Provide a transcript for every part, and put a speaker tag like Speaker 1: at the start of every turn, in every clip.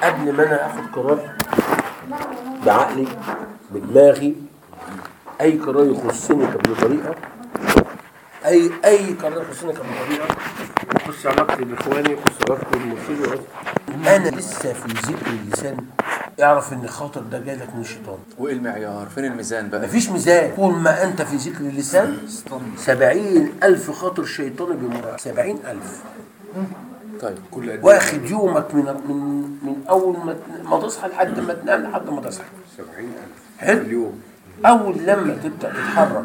Speaker 1: قبل ما انا اخد قرار بعقلي بدماغي اي قرار يخصني كابن طريقه اي اي قرار يخصني كابن طريقه يخص علاقتي باخواني يخص علاقتي بالمرشد يخص- انا لسه في ذكر اللسان اعرف ان الخاطر ده جاي لك من الشيطان
Speaker 2: وايه المعيار فين الميزان بقى
Speaker 1: مفيش ميزان طول ما انت في ذكر اللسان سبعين الف خاطر شيطاني بيمر سبعين الف
Speaker 2: طيب كل قد
Speaker 1: واخد يومك من من من اول ما ما تصحى لحد ما تنام لحد ما تصحى
Speaker 3: 70000
Speaker 1: حلو
Speaker 3: اليوم
Speaker 1: اول لما تبدا تتحرك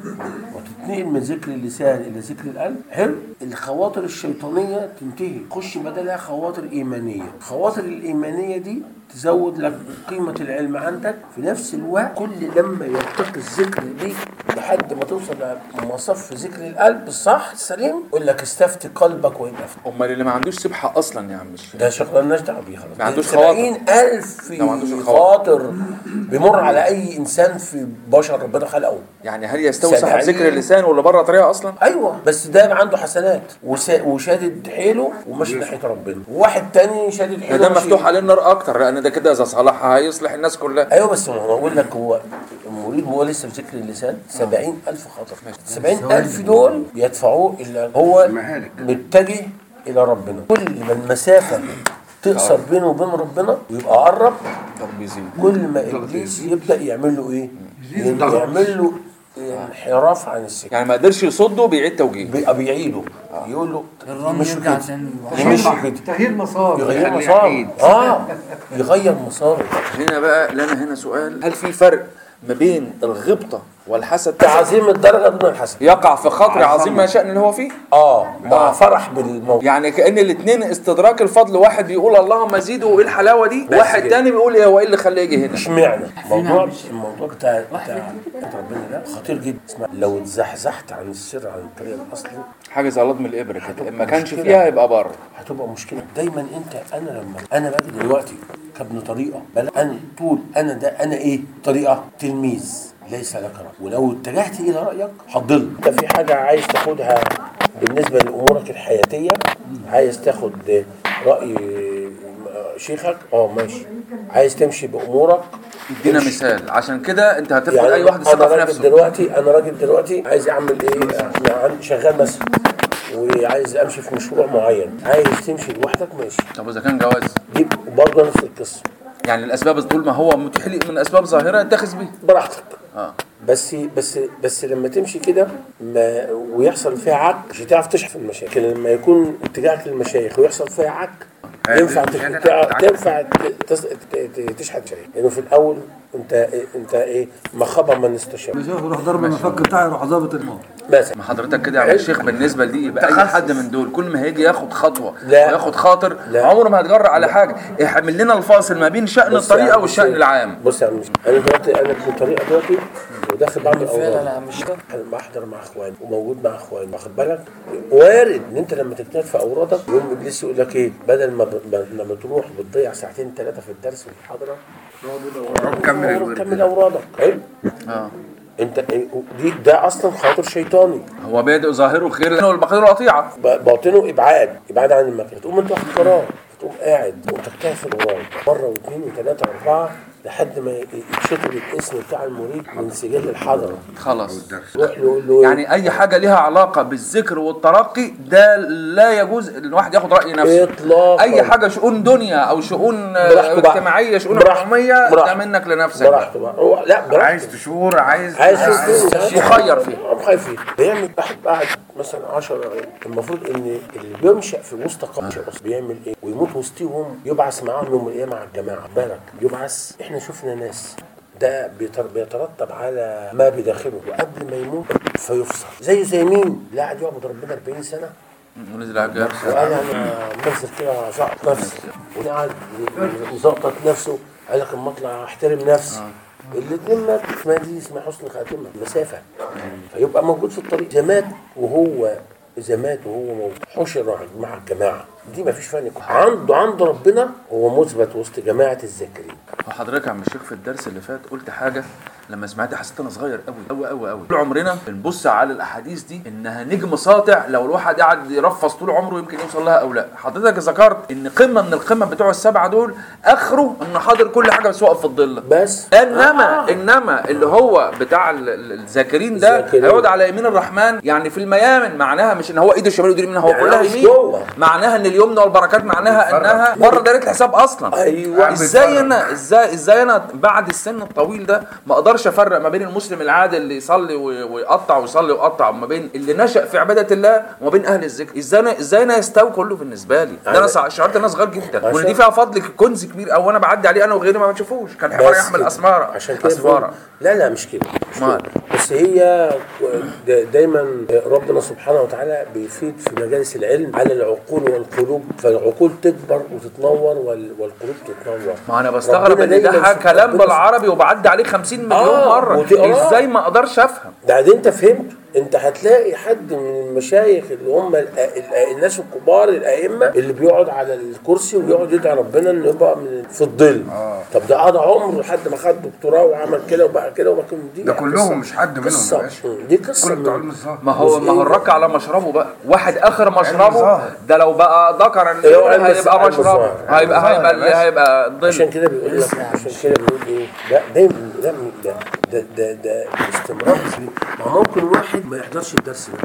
Speaker 1: وتتنقل من ذكر اللسان الى ذكر القلب حلو الخواطر الشيطانيه تنتهي خش بدلها خواطر ايمانيه الخواطر الايمانيه دي تزود لك قيمه العلم عندك في نفس الوقت كل لما يرتقي الذكر بيك لحد ما توصل لمصف ذكر القلب الصح السليم يقول لك استفتي قلبك وان افتى
Speaker 2: امال اللي ما عندوش سبحه اصلا يا عم الشيخ
Speaker 1: ده شغل مالناش دعوه بيه خلاص
Speaker 2: ما عندوش
Speaker 1: سبعين ألف
Speaker 2: لا، ما عندوش الخواطر.
Speaker 1: خاطر بيمر على أي إنسان في بشر ربنا خلقه
Speaker 2: يعني هل يستوي صاحب
Speaker 1: سبعين.
Speaker 2: ذكر اللسان ولا بره طريقه اصلا
Speaker 1: ايوه بس ده يبقى عنده حسنات وسا- وشادد حيله وماشي ناحيه ربنا وواحد تاني شادد
Speaker 2: ده,
Speaker 1: حيله
Speaker 2: ده
Speaker 1: وماشي-
Speaker 2: مفتوح عليه النار اكتر لان ده كده اذا صلح هيصلح الناس كلها
Speaker 1: ايوه بس ما هو بقول لك هو المريد وهو لسه في ذكر اللسان 70000 خطر 70000 دول يدفعوه الى هو
Speaker 3: مهالك.
Speaker 1: متجه الى ربنا كل ما المسافه تقصر بينه وبين ربنا ويبقى قرب
Speaker 2: طب بيزيد
Speaker 1: كل ما ابليس يبدا يعمل له ايه؟ يعمل له انحراف عن السكه
Speaker 2: يعني ما قدرش يصده بيعيد توجيه
Speaker 1: بيبقى بيعيده يقول له
Speaker 4: الرمل
Speaker 1: مش
Speaker 4: يرجع
Speaker 1: كده
Speaker 4: عشان
Speaker 1: مش كده
Speaker 5: تغيير مسار
Speaker 1: يغير
Speaker 3: يخليه
Speaker 1: مساره
Speaker 3: عيد.
Speaker 1: اه يغير مساره
Speaker 2: هنا بقى لنا هنا سؤال هل في فرق ما بين الغبطه والحسد
Speaker 1: تعظيم الدرجه دون الحسن
Speaker 2: يقع في خطر عظيم ما شأن اللي هو فيه
Speaker 1: اه مع فرح بالموت
Speaker 2: يعني كأن الاثنين استدراك الفضل واحد بيقول اللهم زيده وايه الحلاوه دي
Speaker 1: بس
Speaker 2: واحد
Speaker 1: كده.
Speaker 2: تاني بيقول ايه هو ايه اللي خلاه يجي هنا
Speaker 1: اشمعنى الموضوع الموضوع بتاع بتاع ربنا ده خطير جدا اسمع لو اتزحزحت عن السر عن الطريق الاصلي
Speaker 2: حاجه زي لضم الابره كده
Speaker 1: هتبقى
Speaker 2: ما كانش
Speaker 1: مشكلة.
Speaker 2: فيها يبقى بره
Speaker 1: هتبقى مشكله دايما انت انا لما انا باجي دلوقتي كابن طريقه بل انا طول انا ده انا ايه طريقه تلميذ ليس لك راي ولو اتجهت الى رايك هتضل انت في حاجه عايز تاخدها بالنسبه لامورك الحياتيه عايز تاخد راي شيخك اه ماشي عايز تمشي بامورك
Speaker 2: ادينا
Speaker 1: امشي.
Speaker 2: مثال عشان كده انت هتفقد
Speaker 1: يعني
Speaker 2: اي واحد
Speaker 1: انا
Speaker 2: ثقه في
Speaker 1: راجل
Speaker 2: نفسه
Speaker 1: دلوقتي انا راجل دلوقتي عايز اعمل ايه انا عندي شغال مثلا وعايز امشي في مشروع معين عايز تمشي لوحدك ماشي
Speaker 2: طب واذا كان جواز
Speaker 1: دي برضه نفس القصه
Speaker 2: يعني الاسباب طول ما هو متيح لي من اسباب ظاهره اتخذ بيها
Speaker 1: براحتك
Speaker 2: اه
Speaker 1: بس بس بس لما تمشي كده ما ويحصل فيها عك مش هتعرف تشحن المشاكل لما يكون اتجاهك للمشايخ ويحصل فيها عك ينفع
Speaker 3: مش
Speaker 1: تش-
Speaker 3: هتعرف
Speaker 1: تع-
Speaker 3: تتعامل.
Speaker 1: تنفع ت- تس- ت- ت- تشحن شيء لانه في الاول انت انت ايه ما خاب من استشار
Speaker 5: مش يروح ضرب المفك بتاعي يروح ظابط الموضوع
Speaker 1: مثلا
Speaker 2: ما حضرتك كده يا عم الشيخ بالنسبه لدي يبقى اي حد من دول كل ما هيجي ياخد خطوه
Speaker 1: لا.
Speaker 2: وياخد خاطر
Speaker 1: لا.
Speaker 2: عمره ما هيتجرأ على حاجه يحمل لنا الفاصل ما بين شأن
Speaker 1: بص يا
Speaker 2: الطريقه
Speaker 1: عم
Speaker 2: والشأن
Speaker 1: الشيخ،
Speaker 2: العام
Speaker 1: بص يا عم الشيخ، انا دلوقتي انا في طريقه دلوقتي وداخل بعمل
Speaker 4: فعلا يا
Speaker 1: اوراق
Speaker 4: عم الشيخ
Speaker 1: انا بحضر مع اخواني وموجود مع اخواني واخد بالك وارد ان انت لما تجتهد في اوراقك يوم ابليس يقول لك ايه بدل ما ب... ما- لما تروح بتضيع ساعتين ثلاثه في الدرس والمحاضره
Speaker 3: كمل
Speaker 1: روح
Speaker 3: الورد
Speaker 1: كمل اوراقك حلو
Speaker 2: اه
Speaker 1: انت دي ده اصلا خاطر شيطاني
Speaker 2: هو بادئ ظاهره خير لانه البقير قطيعه
Speaker 1: ب- باطنه ابعاد ابعاد عن المكان تقوم انت واخد قرار تقوم قاعد وتجتهد في الاوراق مره واثنين وثلاثه واربعه لحد ما ي- يتشطب الاسم بتاع المريد من سجل الحضره
Speaker 2: خلاص
Speaker 1: روح له يقول له
Speaker 2: يعني اي حاجه ليها علاقه بالذكر والترقي ده لا يجوز ان الواحد ياخد راي نفسه
Speaker 1: اطلاقا
Speaker 2: اي حاجه شؤون دنيا او شؤون آه،
Speaker 1: براحته بقى.
Speaker 2: اجتماعيه شؤون
Speaker 1: براحته.
Speaker 2: حكوميه ده
Speaker 1: براحته.
Speaker 2: منك لنفسك بقى.
Speaker 1: براحته بقى هو لا براحته
Speaker 3: عايز تشور عايز
Speaker 1: عايز يشوف
Speaker 2: مخير فيه.
Speaker 1: مخير فيه بيعمل واحد قاعد مثلا 10 المفروض ان اللي بينشا في وسط قوم بيعمل ايه ويموت وسطهم يبعث معاهم يوم القيامه على الجماعه بالك يبعث احنا شفنا ناس ده بيتر- بيترتب على ما بداخله وقبل ما يموت فيفصل زيه زي مين؟ لا قاعد يعبد ربنا 40 سنه
Speaker 2: ونزل على الجرس
Speaker 1: وقال انا منزل كده زقط نفسي وقعد مزقطط نفسه قال لك اما اطلع احترم نفسي الاثنين مات اسمها دي اسمها حسن خاتمه مسافه فيبقى موجود في الطريق اذا مات وهو اذا مات وهو موجود حشر مع الجماعه دي ما فيش فيها نقاش عنده عند ربنا هو مثبت وسط جماعه الذاكرين
Speaker 2: وحضرتك يا عم الشيخ في الدرس اللي فات قلت حاجه لما سمعتها حسيت انا صغير قوي قوي قوي قوي طول عمرنا بنبص على الاحاديث دي انها نجم ساطع لو الواحد قاعد يرفص طول عمره يمكن يوصل لها او لا حضرتك ذكرت ان قمه من القمم بتوع السبعه دول اخره انه حاضر كل حاجه بس واقف في الظل
Speaker 1: بس
Speaker 2: انما انما اللي هو بتاع ال- ال- الذاكرين ده
Speaker 1: الذاكرين.
Speaker 2: هيقعد على يمين الرحمن يعني في الميامن معناها مش ان هو ايده الشمال وايده اليمين هو
Speaker 1: يعني
Speaker 2: كلها
Speaker 1: مش
Speaker 2: يمين
Speaker 1: جوه.
Speaker 2: معناها ان اليمنى والبركات معناها انها بره دايره الحساب اصلا
Speaker 1: ايوه
Speaker 2: ازاي انا ازاي ازاي انا بعد السن الطويل ده ما اقدرش افرق ما بين المسلم العادي اللي يصلي وي- ويقطع ويصلي ويقطع وما بين اللي نشأ في عباده الله وما بين اهل الذكر ازاي انا ازاي انا يستوي كله بالنسبه لي ده انا
Speaker 1: أنا-
Speaker 2: سع- شعرت ان انا صغير جدا
Speaker 1: عشان-
Speaker 2: وان دي فيها فضل كنز كبير او انا بعدي عليه انا وغيري ما بنشوفوش كان حوار
Speaker 1: بس
Speaker 2: يحمل
Speaker 1: كده.
Speaker 2: اسماره
Speaker 1: عشان كده
Speaker 2: اسفاره
Speaker 1: بقول- لا لا مش كده مش
Speaker 2: مال.
Speaker 1: كده. بس هي دا- دايما ربنا سبحانه وتعالى بيفيد في مجالس العلم على العقول والقلوب فالعقول تكبر وتتنور وال- والقلوب تتنور
Speaker 2: ما انا بستغرب
Speaker 1: ربنا
Speaker 2: ان
Speaker 1: دايماً
Speaker 2: ده حاجة
Speaker 1: سب-
Speaker 2: كلام
Speaker 1: ربنا
Speaker 2: بالعربي وبعدي عليه 50 مليون
Speaker 1: آه،
Speaker 2: مره
Speaker 1: وتقراه.
Speaker 2: ازاي ما اقدرش افهم
Speaker 1: ده ده انت فهمت انت هتلاقي حد من المشايخ اللي هم الأ- الأ- الناس الكبار الائمه اللي بيقعد على الكرسي ويقعد يدعي ربنا انه يبقى من في الظل طب ده قضى عمره لحد ما خد دكتوراه وعمل كده وبقى كده وما كان دي
Speaker 3: ده
Speaker 1: قصة-
Speaker 3: كلهم مش حد منهم يا
Speaker 1: قصه
Speaker 3: باشا.
Speaker 1: مم، دي قصه
Speaker 3: كل بتوع
Speaker 1: من-
Speaker 3: علم الظاهر
Speaker 2: ما هو ما هو الرك على مشربه بقى واحد اخر مشربه
Speaker 3: ظاهر.
Speaker 2: ده لو بقى ذكر
Speaker 1: إيه هو علم
Speaker 2: هيبقى
Speaker 1: علم
Speaker 2: مشربه
Speaker 1: ظاهر.
Speaker 2: هيبقى
Speaker 3: علم
Speaker 2: هيبقى
Speaker 3: ظاهر يا باشا.
Speaker 2: هيبقى
Speaker 1: عشان
Speaker 2: ظل
Speaker 1: كده بيقول لك عشان كده بيقول ايه ده دايما ده ده ده ده, ده استمرار ما هو ممكن واحد ما يحضرش الدرس ده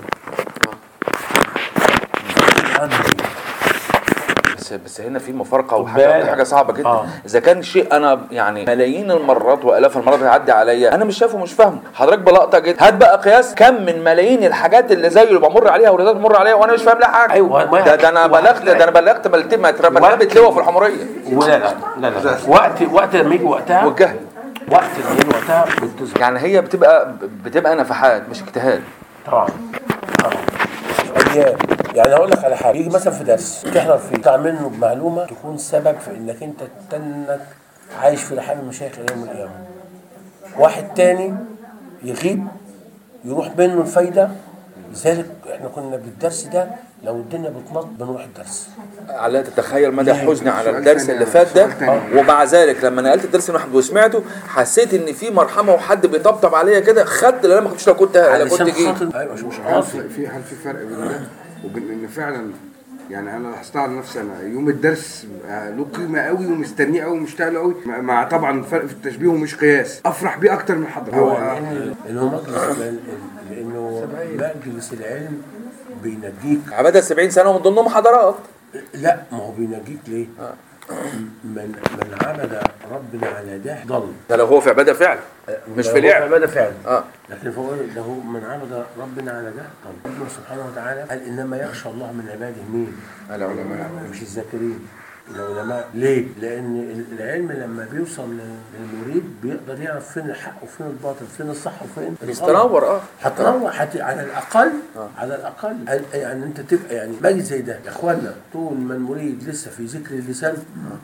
Speaker 2: بس بس هنا في مفارقه
Speaker 1: بالك.
Speaker 2: وحاجه حاجه صعبه جدا
Speaker 1: آه.
Speaker 2: اذا كان شيء انا يعني ملايين المرات والاف المرات هيعدي عليا انا مش شايفه ومش فاهمه حضرتك بلقطه جدا هات بقى قياس كم من ملايين الحاجات اللي زيه اللي بمر عليها ولادات بمر عليها وانا مش فاهم لها حاجه
Speaker 1: أيوة، ما-
Speaker 2: ده ده انا بلغت ده انا بلغت بلتم مرتبه لواء في الحموريه
Speaker 1: ولا لا لا لا وقت وقت لما يجي وقتها
Speaker 2: والجهل
Speaker 1: وقت لما يجي وقتها بتظهر
Speaker 2: يعني هي بتبقى بتبقى نفحات مش اجتهاد
Speaker 1: طبعا طبعا ايام يعني اقول لك على حاجه يجي مثلا في درس تحضر فيه تطلع منه بمعلومه تكون سبب في انك انت تنك عايش في رحاب المشايخ الى يوم القيامه واحد تاني يغيب يروح منه الفايده لذلك احنا كنا بالدرس ده لو الدنيا بتنط بنروح الدرس
Speaker 2: على تتخيل مدى حزني على
Speaker 3: سؤال
Speaker 2: الدرس
Speaker 3: تاني
Speaker 2: اللي
Speaker 3: يا-
Speaker 2: فات ده
Speaker 3: سؤال تاني.
Speaker 2: ومع ذلك لما نقلت الدرس الواحد وسمعته حسيت ان في مرحمه وحد بيطبطب عليا كده خدت اللي انا ما كنتش لو كنت لو كنت
Speaker 1: علشان
Speaker 2: جيت
Speaker 1: خاطر ايوه مش مش
Speaker 3: هل
Speaker 1: قاصد
Speaker 3: في في- هل في فرق بين ده وبين ان فعلا يعني انا لاحظتها على نفسي انا يوم الدرس آه، له قيمه قوي ومستنيه قوي ومشتاق له قوي مع- مع طبعا فرق في التشبيه ومش قياس افرح بيه اكتر من حضرتك
Speaker 1: هو
Speaker 3: هو
Speaker 1: لان لانه مجلس لانه مجلس العلم بينجيك
Speaker 2: عبادة 70 سنه ومن ضمنهم حضارات
Speaker 1: لا ما هو بينجيك ليه؟ من من عبد ربنا على ده ضل
Speaker 2: ده لو هو في عباده فعل مش
Speaker 1: ده
Speaker 2: في
Speaker 1: هو
Speaker 2: لعب
Speaker 1: عباده فعلا
Speaker 2: اه
Speaker 1: لكن فهو ده هو من عبد ربنا على ده ضل ربنا سبحانه وتعالى قال انما يخشى الله من عباده مين؟
Speaker 2: العلماء
Speaker 1: مش الذاكرين العلماء ليه؟ لأن العلم لما بيوصل للمريد بيقدر يعرف فين الحق وفين الباطل فين الصح وفين الغلط.
Speaker 2: بيستنور اه
Speaker 1: هتنوع هت... على الاقل على الاقل يعني انت تبقى يعني مجلس زي ده يا اخوانا طول ما المريد لسه في ذكر اللسان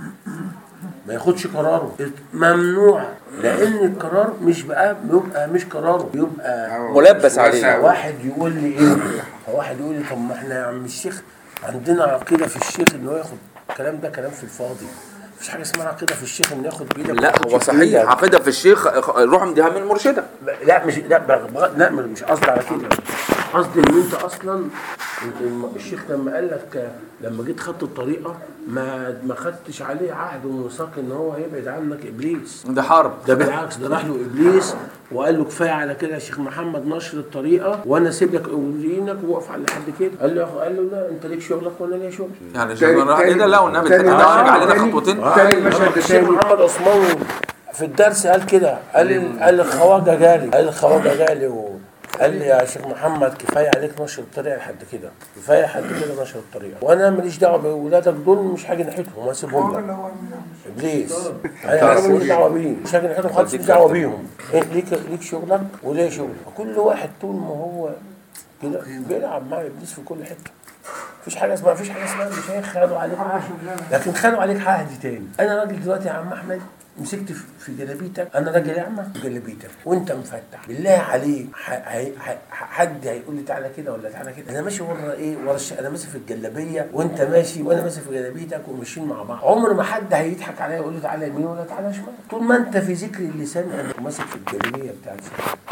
Speaker 1: ما ياخدش قراره ممنوع لان القرار مش بقى بيبقى مش قراره بيبقى
Speaker 2: ملبس عليه.
Speaker 1: واحد يقول لي ايه واحد يقول لي طب ما احنا يا عم الشيخ عندنا عقيده في الشيخ ان هو ياخد الكلام ده كلام في الفاضي مفيش حاجه اسمها عقيده في الشيخ انه ياخد بايدك
Speaker 2: لا
Speaker 1: وياخدش
Speaker 2: هو
Speaker 1: في
Speaker 2: صحيح
Speaker 1: إيدك.
Speaker 2: عقيده في الشيخ روح مديها من المرشده
Speaker 1: لا مش لا بغ- بغ- لا مش قصدي على كده قصدي ان انت اصلا انت الم- الشيخ لما قال لك لما جيت خدت الطريقه ما ما خدتش عليه عهد وميثاق ان هو هيبعد عنك ابليس
Speaker 2: ده حرب
Speaker 1: ده بالعكس ده راح له ابليس وقال له كفايه على كده يا شيخ محمد نشر الطريقه وانا اسيب لك اولينك ووقف على حد كده قال له قال له لا انت ليك شغلك وانا ليا شغلي
Speaker 2: يعني
Speaker 3: تاني-
Speaker 2: شيخ راح ايه ده لا والنبي
Speaker 3: تاني-
Speaker 2: الحته ده
Speaker 3: آه،
Speaker 2: حاجه علينا
Speaker 3: تاني-
Speaker 2: خطوتين
Speaker 3: تاني مشهد
Speaker 1: الشيخ
Speaker 3: تاني
Speaker 1: محمد عثمان في الدرس قال كده قال قال الخواجه جالي قال الخواجه جالي وقال لي يا شيخ محمد كفايه عليك نشر الطريقه لحد كده كفايه حد كده نشر الطريقه وانا ماليش دعوه باولادك دول مش هاجي ناحيتهم واسيبهم لك ابليس انا أنا ماليش دعوه بيه مش هاجي ناحيتهم خالص مش دعوه بيهم إيه ليك ليك شغلك وليه شغلك كل واحد طول ما هو كده بيلعب مع ابليس في كل حته مفيش حاجه اسمها مفيش حاجه اسمها مش هيخ خدوا عليك عهد لكن خدوا عليك عهد تاني انا راجل دلوقتي يا عم احمد مسكت في- في جلابيتك انا راجل اعمى في جلابيتك وانت مفتح بالله عليك ح- هي- ح- حد هيقول لي تعالى كده ولا تعالى كده انا ماشي ورا ايه ورا الش... انا ماسك في الجلابيه وانت ماشي وانا ماسك في جلابيتك وماشيين مع بعض عمر ما حد هيضحك عليا ويقول لي تعالى يمين ولا تعالى شمال طول ما انت في ذكر اللسان انا ماسك في الجلابيه بتاعتي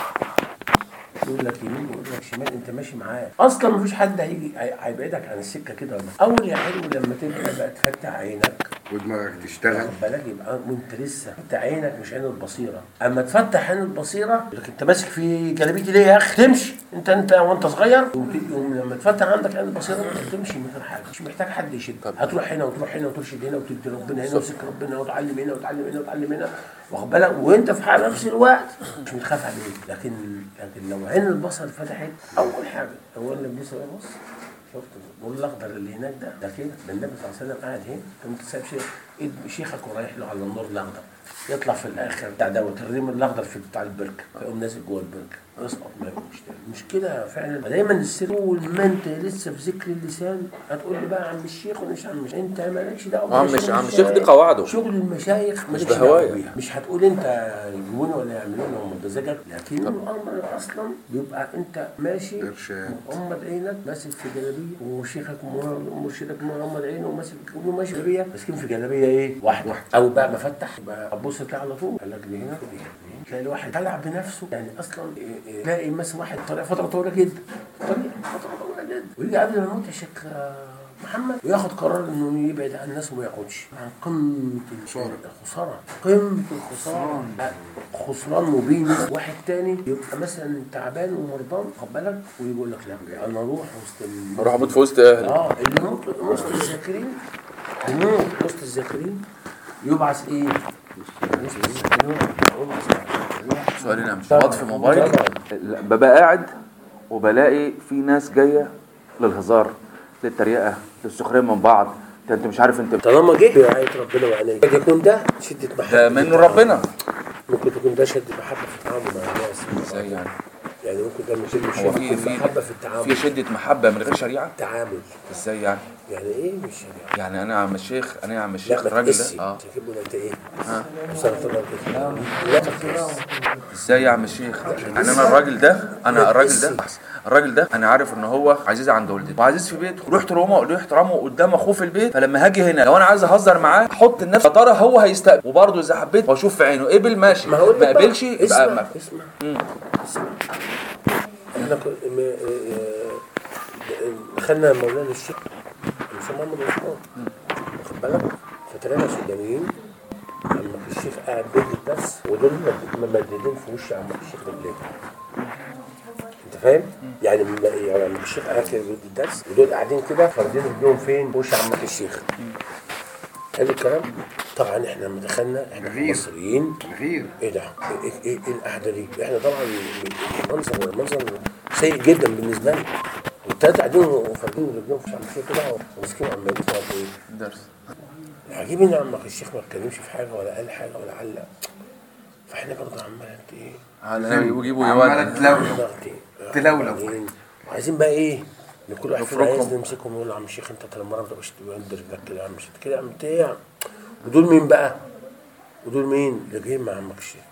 Speaker 1: يقول لك يمين ويقول لك شمال انت ماشي معاه اصلا مفيش حد هيجي هي- هيبعدك عن السكه كده ولا اول يا حلو لما تبدا بقى تفتح عينك
Speaker 3: ودماغك تشتغل
Speaker 1: واخد بالك يبقى وانت لسه انت عينك مش عين البصيره اما تفتح عين البصيره يقول لك انت ماسك في جلابيتي ليه يا اخي تمشي انت انت وانت صغير وت- يوم لما تفتح عندك عين البصيره انت تمشي من غير حاجه مش محتاج حد يشد هتروح هنا وتروح هنا وترشد هنا وتدي ربنا هنا وتسك ربنا وتعلم هنا وتعلم هنا وتعلم هنا واخد بالك وانت في حال نفس الوقت مش متخاف عليك لكن لكن لو عين البصر فتحت اول حاجه هو اللي بيسوي بص شفت النور الاخضر اللي هناك ده ده كده ده النبي صلى الله عليه وسلم قاعد هنا انت سايب شيخ ايد شيخك ورايح له على النور الاخضر يطلع في الاخر بتاع دوت الريم الاخضر في بتاع البركه فيقوم نازل جوه البركه يسقط ما يقومش تاني مش كده فعلا دايما السر طول ما انت لسه في ذكر اللسان هتقول لي بقى عم الشيخ ولا مش عم الشيخ انت مالكش دعوه
Speaker 2: عم
Speaker 1: بشغل
Speaker 2: الش- عم الشيخ دي
Speaker 1: المشايخ.
Speaker 2: قواعده.
Speaker 1: شغل المشايخ مش
Speaker 2: بهوايا.
Speaker 1: مش هتقول انت يجوني ولا يعملوني هم بمزاجك لكن الامر اصلا بيبقى انت ماشي
Speaker 3: إرشاد.
Speaker 1: مغمض عينك ماسك في جلابيه وشيخك ومرشدك مغمض عينه وماسك كله ماشي جلابيه ماسكين في جلابيه ايه؟ واحده او بقى مفتح يبقى هتبص تلاقي على طول قال لك دي هنا ودي هنا تلاقي الواحد طلع بنفسه يعني اصلا إيه- إيه، تلاقي مثلا واحد طريق فتره طويله جدا طريق فتره طويله جدا ويجي قبل ما يموت يا شيخ آه، محمد وياخد قرار انه يبعد عن الناس وما ياخدش عن قمه الخساره الخساره قمه الخساره خسران مبين واحد تاني يبقى مثلا تعبان ومرضان خد بالك ويقول لك لا انا اروح وسط ال-
Speaker 2: اروح اموت في وسط اهلي
Speaker 1: اه اللي يموت وسط الذاكرين يموت وسط الذاكرين يبعث ايه؟ وسط الذاكرين يبعث
Speaker 2: سؤالين يا مش
Speaker 1: طبعاً.
Speaker 2: بطفي موبايلي
Speaker 1: طبعاً.
Speaker 2: لا، ببقى قاعد وبلاقي في ناس جايه للهزار للتريقه للسخريه من بعض ده انت مش عارف انت
Speaker 1: طالما جه برعاية ربنا وعينيه قد يكون ده شدة محبة
Speaker 2: ده منه ربنا
Speaker 1: ممكن تكون ده شدة محبة في التعامل مع الناس
Speaker 2: ازاي يعني
Speaker 1: يعني ممكن ده من شدة
Speaker 2: هو في في
Speaker 1: محبة في التعامل
Speaker 2: في شده محبه من غير شريعه
Speaker 1: التعامل
Speaker 2: ازاي يعني
Speaker 1: يعني ايه مش شريعة
Speaker 2: يعني انا يا عم الشيخ انا يا عم
Speaker 1: لا
Speaker 2: الشيخ
Speaker 1: ما
Speaker 2: الراجل
Speaker 1: تقسي
Speaker 2: ده اه
Speaker 1: تجيبه انت ايه
Speaker 2: ها
Speaker 1: وصلت الله كده لا تقس
Speaker 2: ازاي يا عم الشيخ يعني انا الراجل ده انا الراجل ده الراجل ده انا عارف ان هو عزيز عند والدتي وعزيز في بيته رحت روما رحت رامه قدام اخوه في البيت فلما هاجي هنا لو انا عايز اهزر معاه احط النفس يا ترى هو هيستقبل وبرضه اذا حبيت واشوف في عينه قبل ماشي
Speaker 1: ما هقول لك
Speaker 2: ما
Speaker 1: بقى،
Speaker 2: قبلش يبقى
Speaker 1: اسمع
Speaker 2: ما-
Speaker 1: اسمع اسمع احنا كنا- م- آه، دخلنا مولانا الشيخ مش محمد عثمان واخد بالك فتلاقينا سودانيين لما الشيخ قاعد بيدي الدرس ودول ممددين في وش عم الشيخ رجليه انت فاهم؟ يعني م- يعني لما الشيخ قاعد كده بيدي الدرس ودول قاعدين كده فاردين رجليهم فين؟ في وش عمك الشيخ حلو الكلام؟ طبعا احنا لما دخلنا احنا
Speaker 3: غير.
Speaker 1: مصريين
Speaker 3: غير
Speaker 1: ايه ده؟ ايه, إيه, إيه القعده دي؟ احنا طبعا المنظر المنظر سيء جدا بالنسبه لي. والتلاته قاعدين وفاردين رجليهم في عم الشيخ كده وماسكين عم يدوسوا على ايه؟
Speaker 2: درس
Speaker 1: عجيب ان عمك الشيخ ما اتكلمش في حاجه ولا قال حاجه ولا علق. فاحنا برضه عمال انت ايه؟
Speaker 2: على يجيبوا
Speaker 3: عمالة
Speaker 2: يودي
Speaker 3: تلولو
Speaker 1: ضغطي
Speaker 3: تلولو.
Speaker 1: وبعدين- وعايزين بقى ايه؟ ان كل واحد فينا
Speaker 2: نفركهم.
Speaker 1: عايز نمسكهم ونقول له عم الشيخ انت طول المره ما تبقاش تبند رجلك كده يا عم الشيخ كده يا عم بتاع ودول مين بقى؟ ودول مين؟ اللي جايين مع عمك الشيخ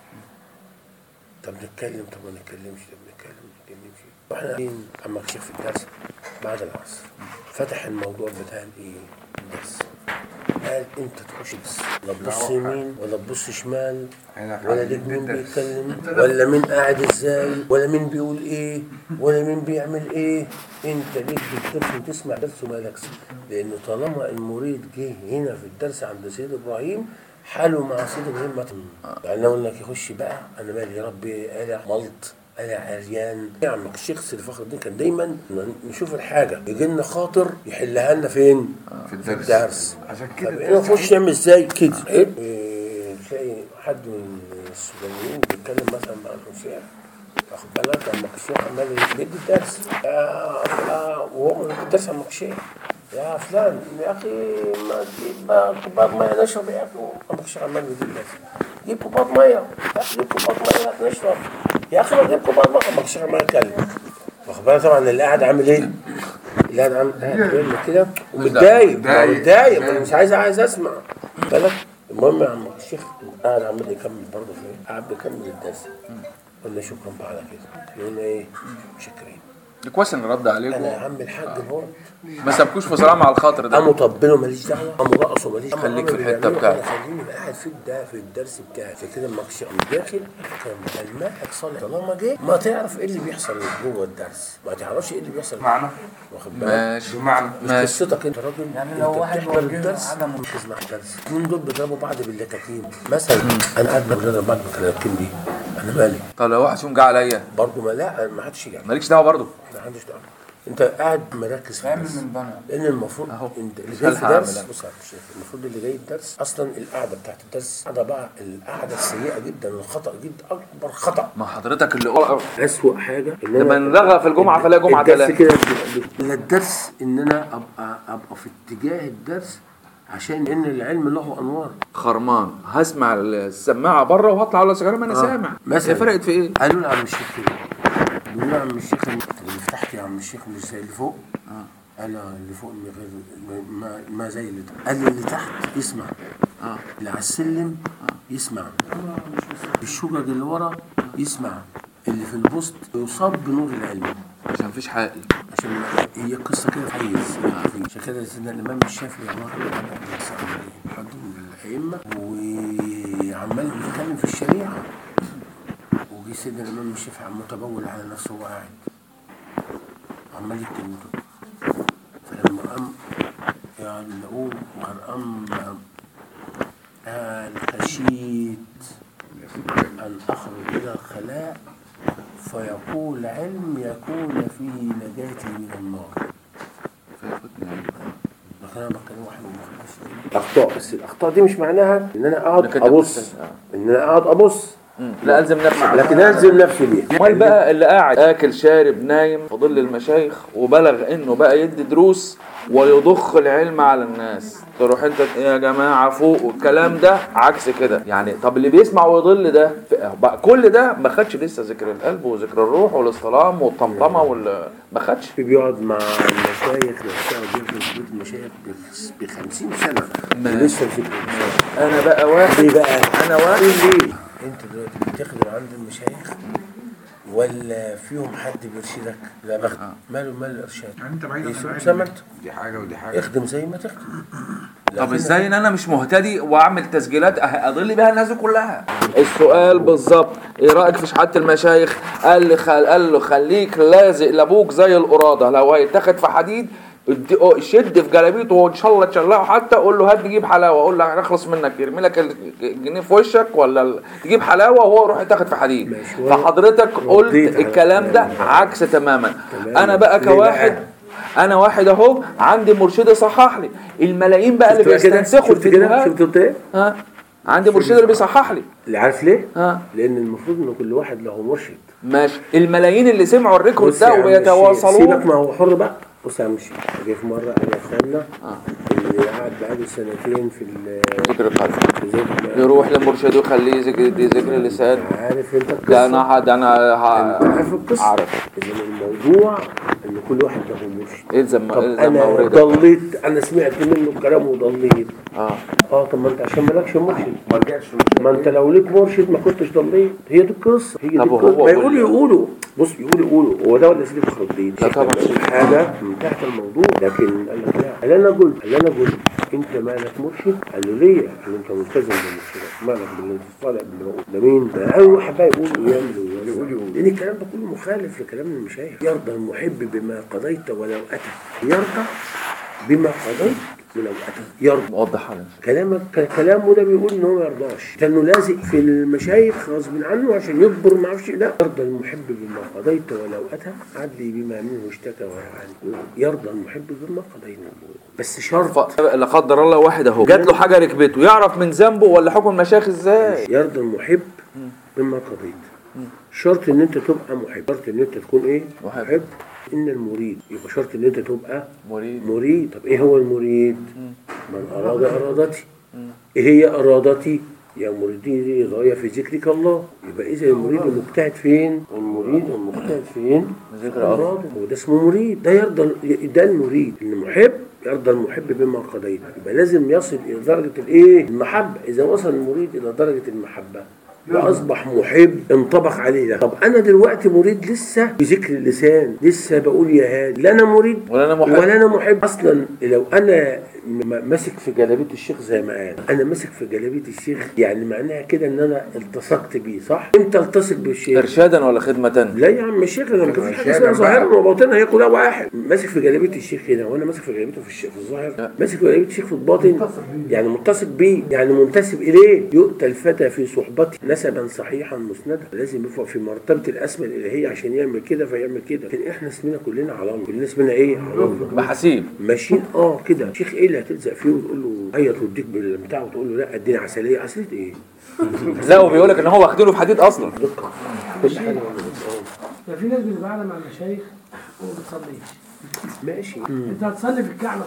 Speaker 1: طب نتكلم طب ما نتكلمش طب نتكلم ما نتكلمش واحنا قاعدين عمك الشيخ في الدرس بعد العصر فتح الموضوع بتاع الايه؟ الدرس قال انت تخش بس لا تبص يمين ولا تبص شمال
Speaker 3: هنا
Speaker 1: ولا
Speaker 3: قاعدين
Speaker 1: ليك مين
Speaker 3: بالدرس.
Speaker 1: بيتكلم ولا مين قاعد ازاي ولا مين بيقول ايه ولا مين بيعمل ايه انت ليك بالدرس وتسمع درس ومالكش لان طالما المريد جه هنا في الدرس عند سيد ابراهيم حاله مع سيد ابراهيم ما يعني لو انك يخش بقى انا مالي يا ربي قلع ملط قلع عريان يا عمك الشيخ سيدي فخر الدين كان دايما نشوف الحاجه يجي لنا خاطر يحلها لنا فين؟
Speaker 3: في الدرس.
Speaker 1: الدرس
Speaker 3: عشان كده
Speaker 1: طب انا اخش نعمل ازاي كده إيه، تلاقي حد من السودانيين بيتكلم مثلا مع الانشاء واخد بالك عم الشيخ عمال بيدي الدرس يا أخ- وهو بيدي الدرس عم الشيخ يا فلان يا اخي ما تجيب بقى كوبايه ميه نشرب يا اخي عم الشيخ عمال بيدي الدرس جيب كوبايه ميه يا اخي جيب كوبايه ميه نشرب يا اخي ما تجيب كوبايه ميه عم الشيخ عمال يتكلم واخد بالك طبعا اللي قاعد عامل ايه؟ اللي قاعد عامل قاعد بيعمل كده ومتضايق ما هو
Speaker 3: متضايق.
Speaker 1: متضايق ما انا مش عايز عايز اسمع بالك المهم يا عم الشيخ قاعد عمال يكمل برضه فين قاعد بيكمل الدرس قلنا شكرا بقى على كده قلنا ايه شكرين
Speaker 2: كويس ان رد عليكم
Speaker 1: انا يا عم الحاج هو
Speaker 2: ما سابكوش في صراع مع الخاطر ده
Speaker 1: قاموا طبلوا ماليش دعوه قاموا رقصوا ماليش دعوه
Speaker 2: خليك في
Speaker 1: قاموا
Speaker 2: الحتة
Speaker 1: بيعملوا،
Speaker 2: بتاعتك.
Speaker 1: أنا خليني قاعد في الدا في الدرس بتاعي فكده لما كنتش قام داخل كان المائك صالح طالما جه ما تعرف ايه اللي بيحصل جوه الدرس ما تعرفش ايه اللي بيحصل
Speaker 3: معنى
Speaker 1: واخد بالك
Speaker 2: ماشي
Speaker 3: بمعنى
Speaker 1: مش
Speaker 2: ماشي
Speaker 1: قصتك انت راجل
Speaker 5: يعني لو
Speaker 1: انت
Speaker 5: واحد
Speaker 1: بتحضر
Speaker 5: وجهه
Speaker 1: الدرس
Speaker 5: عدم-
Speaker 1: مش تسمع الدرس الاثنين دول بيضربوا بعض باللكاكين مثلا انا قاعد بضرب بعض باللكاكين دي انا مالي
Speaker 2: طب لو واحد فيهم جه عليا
Speaker 1: برضه ما لا ما حدش يعني
Speaker 2: مالكش دعوه برضه
Speaker 1: ما حدش دعوه انت قاعد مركز في
Speaker 5: اعمل
Speaker 1: الدرس
Speaker 5: من بنا
Speaker 1: لان المفروض
Speaker 2: أهو.
Speaker 1: انت اللي
Speaker 2: مش
Speaker 1: جاي في
Speaker 2: هلحق
Speaker 1: درس
Speaker 2: أعمل
Speaker 1: بص يا شيخ المفروض اللي جاي الدرس اصلا القعده بتاعت الدرس قاعده بقى القعده السيئه جدا الخطا جدا اكبر خطا
Speaker 2: ما حضرتك اللي قول
Speaker 1: اسوء حاجه ان
Speaker 2: لما نلغى في الجمعه فلا جمعه
Speaker 1: الدرس
Speaker 2: ثلاثه
Speaker 1: كده ب- ب- الدرس ان انا ابقى ابقى في اتجاه الدرس عشان ان العلم له انوار
Speaker 2: خرمان هسمع السماعه بره وهطلع على سجاره ما انا
Speaker 1: آه.
Speaker 2: سامع
Speaker 1: مثلا.
Speaker 2: هي فرقت في ايه؟
Speaker 1: قالوا لي يا عم الشيخ كده بيقولوا يا عم الشيخ اللي تحت يا عم الشيخ مش زي اللي فوق قال له اللي فوق من غير ما, ما زي اللي تحت قال لي اللي تحت يسمع
Speaker 2: اه
Speaker 1: اللي على السلم يسمع الشجج اللي ورا يسمع اللي في البوسط يصاب بنور العلم
Speaker 2: عشان مفيش حائل
Speaker 1: عشان هي قصه كده حيز عشان كده سيدنا الامام الشافعي الله يرحمه حد من الائمه وعمال بيتكلم في الشريعه وجي سيدنا الامام الشافعي عم متبول على نفسه وهو قاعد عمال يكتب كده. فلما قام يعني نقول قام قال خشيت أن أخرج إلى الخلاء فيقول علم يكون فيه نجاتي من النار
Speaker 2: فياخدني علم.
Speaker 1: لكن أنا بتكلم واحد من أخطاء بس الأخطاء دي مش معناها إن أنا أقعد
Speaker 2: لكن
Speaker 1: أبص
Speaker 2: آه.
Speaker 1: إن أنا أقعد أبص
Speaker 2: مم. لا الزم نفسك
Speaker 1: لكن ألزم نفسي بيها
Speaker 2: امال بقى اللي قاعد اكل شارب نايم في ظل المشايخ وبلغ انه بقى يدي دروس ويضخ العلم على الناس تروح انت يا جماعه فوق والكلام ده عكس كده يعني طب اللي بيسمع ويضل ده ف- بقى كل ده ما خدش لسه ذكر القلب وذكر الروح والاصطلام والطمطمه وال ما خدش
Speaker 1: في بيقعد مع المشايخ نفسها بيخدم بيوت المشايخ ب 50 سنة
Speaker 2: ماشي.
Speaker 1: ولسه الفكرة مش
Speaker 2: انا بقى واحد
Speaker 1: ليه بقى؟
Speaker 2: انا واحد
Speaker 1: ليه؟ انت دلوقتي بتخدم عند المشايخ ولا فيهم حد بيرشدك؟ لا بخدم ماله مال الارشاد؟
Speaker 5: يعني انت بعيد عن
Speaker 1: يسوق
Speaker 5: العلم.
Speaker 1: زي ما انت
Speaker 3: دي حاجه ودي حاجه
Speaker 1: اخدم زي ما تخدم
Speaker 2: طب
Speaker 1: لكن
Speaker 2: ازاي ان انا مش مهتدي واعمل تسجيلات أه- اضل بيها الناس دي كلها السؤال بالظبط ايه رايك في شحاته المشايخ قال لي خل... قال له خليك لازق لابوك زي القراده لو هيتاخد في حديد ادي- اه شد في جلابيته وان شاء الله تشلعه حتى قول له هات نجيب حلاوه قول له هنخلص منك يرمي لك الجنيه في وشك ولا ال- تجيب حلاوه وهو يروح يتاخد في حديد
Speaker 1: ماشي.
Speaker 2: فحضرتك قلت
Speaker 1: رديت على
Speaker 2: الكلام ده
Speaker 1: الكلام ده.
Speaker 2: عكس تماما
Speaker 1: تمام.
Speaker 2: انا بقى
Speaker 1: ليه بقى؟
Speaker 2: كواحد انا واحد اهو عندي مرشد يصحح لي الملايين بقى اللي
Speaker 1: شفت كده؟
Speaker 2: بيستنسخوا
Speaker 1: شفت كده؟
Speaker 2: الفيديوهات
Speaker 1: شفت قلت ايه؟
Speaker 2: ها عندي مرشد اللي بيصحح لي
Speaker 1: اللي عارف ليه؟
Speaker 2: ها
Speaker 1: لان المفروض ان كل واحد له مرشد
Speaker 2: ماشي الملايين اللي سمعوا الريكورد
Speaker 1: بص يا
Speaker 2: ده
Speaker 1: عم الشيخ، سيبك
Speaker 2: وبيتواصلوا
Speaker 1: ما هو حر بقى بص يا عم الشيخ جه في مره انا خالنا
Speaker 2: آه.
Speaker 1: اللي قعد بقاله سنتين في ال
Speaker 2: ذكر القلب
Speaker 1: في ذكر
Speaker 2: يروح لمرشده يخليه يذكر يدي ذكر اللسان
Speaker 1: عارف انت القصه
Speaker 2: ده انا حد انا
Speaker 1: انت
Speaker 2: ه-
Speaker 1: عارف القصه
Speaker 2: عارف
Speaker 1: اذا الموضوع ان كل واحد له مرشد
Speaker 2: الزم
Speaker 1: طب
Speaker 2: الزم
Speaker 1: انا
Speaker 2: موردك
Speaker 1: ضليت انا سمعت منه الكلام وضليت
Speaker 2: اه
Speaker 1: اه طب ما انت عشان مالكش مرشد
Speaker 3: ما رجعش
Speaker 1: ما انت لو ليك مرشد ما كنتش ضليت هي دي القصه هي دي
Speaker 2: طب
Speaker 1: القصه
Speaker 2: وهو
Speaker 1: ما
Speaker 2: قول
Speaker 1: يقولوا
Speaker 2: لي.
Speaker 1: يقولوا بص يقولوا يقولوا هو ده ولا سيدي فخر الدين
Speaker 2: لا طبعا.
Speaker 1: حاجه من تحت الموضوع لكن قال لك لا قال انا قلت قال انا قلت انت مالك مرشد قال له ليه قال له انت ملتزم بالمرشدات مالك بالانفصال بالموضوع ده مين ده اول واحد بقى يقول ويعمل ويقول يقول لان الكلام ده كله مخالف لكلام المشايخ يرضى المحب بما قضيت ولو اتى يرضى بما قضيت ولو اتى يرضى
Speaker 2: موضح على
Speaker 1: كلامك ك- كلامه ده بيقول ان هو ما يرضاش لانه لازق في المشايخ غصب عنه عشان يكبر ما اعرفش لا يرضى المحب بما قضيت ولو اتى عدلي بما منه اشتكى ويعاني يرضى المحب بما قضينا بس شرط
Speaker 2: ف- لا قدر الله واحد اهو جات له حاجه ركبته يعرف من ذنبه ولا حكم المشايخ ازاي
Speaker 1: يرضى المحب بما قضيت شرط ان انت تبقى محب شرط ان انت تكون ايه
Speaker 2: محب.
Speaker 1: محب ان المريد يبقى شرط ان انت تبقى
Speaker 2: مريد
Speaker 1: مريد طب ايه هو المريد من اراد ارادتي ايه هي ارادتي يا مريدي دي غايه في ذكرك الله يبقى اذا المريد المجتهد فين المريد المجتهد فين
Speaker 2: ذكر الله.
Speaker 1: اراده هو ده اسمه مريد ده يرضى ده المريد المحب يرضى المحب بما قضيت يبقى لازم يصل الى درجه الايه المحبه اذا وصل المريد الى درجه المحبه واصبح محب انطبق عليه ده طب انا دلوقتي مريد لسه بذكر اللسان لسه بقول يا هادي لا انا مريد
Speaker 2: ولا أنا محب.
Speaker 1: ولا انا محب اصلا لو انا م- ماسك في جلابيه الشيخ زي ما قال انا ماسك في جلابيه الشيخ يعني معناها كده ان انا التصقت بيه صح امتى التصق بالشيخ
Speaker 2: ارشادا ولا خدمه
Speaker 1: لا يا عم الشيخ انا ما فيش حاجه
Speaker 3: شهادة
Speaker 1: اسمها
Speaker 3: بقى.
Speaker 1: ظاهرا وباطنا هي كلها واحد ماسك في جلابيه الشيخ هنا وانا ماسك في جلابيته في, الش... في الظاهر ماسك في جلابيه الشيخ في الباطن يعني متصل بيه يعني منتسب اليه يؤتى الفتى في صحبته نسبا صحيحا مسندا لازم يبقى في مرتبه الاسماء الالهيه عشان يعمل كده فيعمل كده لكن احنا اسمنا كلنا على الله كلنا اسمنا ايه على الله
Speaker 2: محاسيب
Speaker 1: ماشيين اه كده شيخ ايه اللي هتلزق فيه وتقول له عيط واديك بالبتاع وتقول له لا اديني عسليه عسليه ايه؟
Speaker 2: لا وبيقول لك ان هو واخدينه في حديد اصلا
Speaker 1: دقه كل حاجه آه.
Speaker 4: ده في ناس بتبقى قاعده مع المشايخ وما بتصليش
Speaker 1: ماشي
Speaker 4: انت هتصلي في الكعبه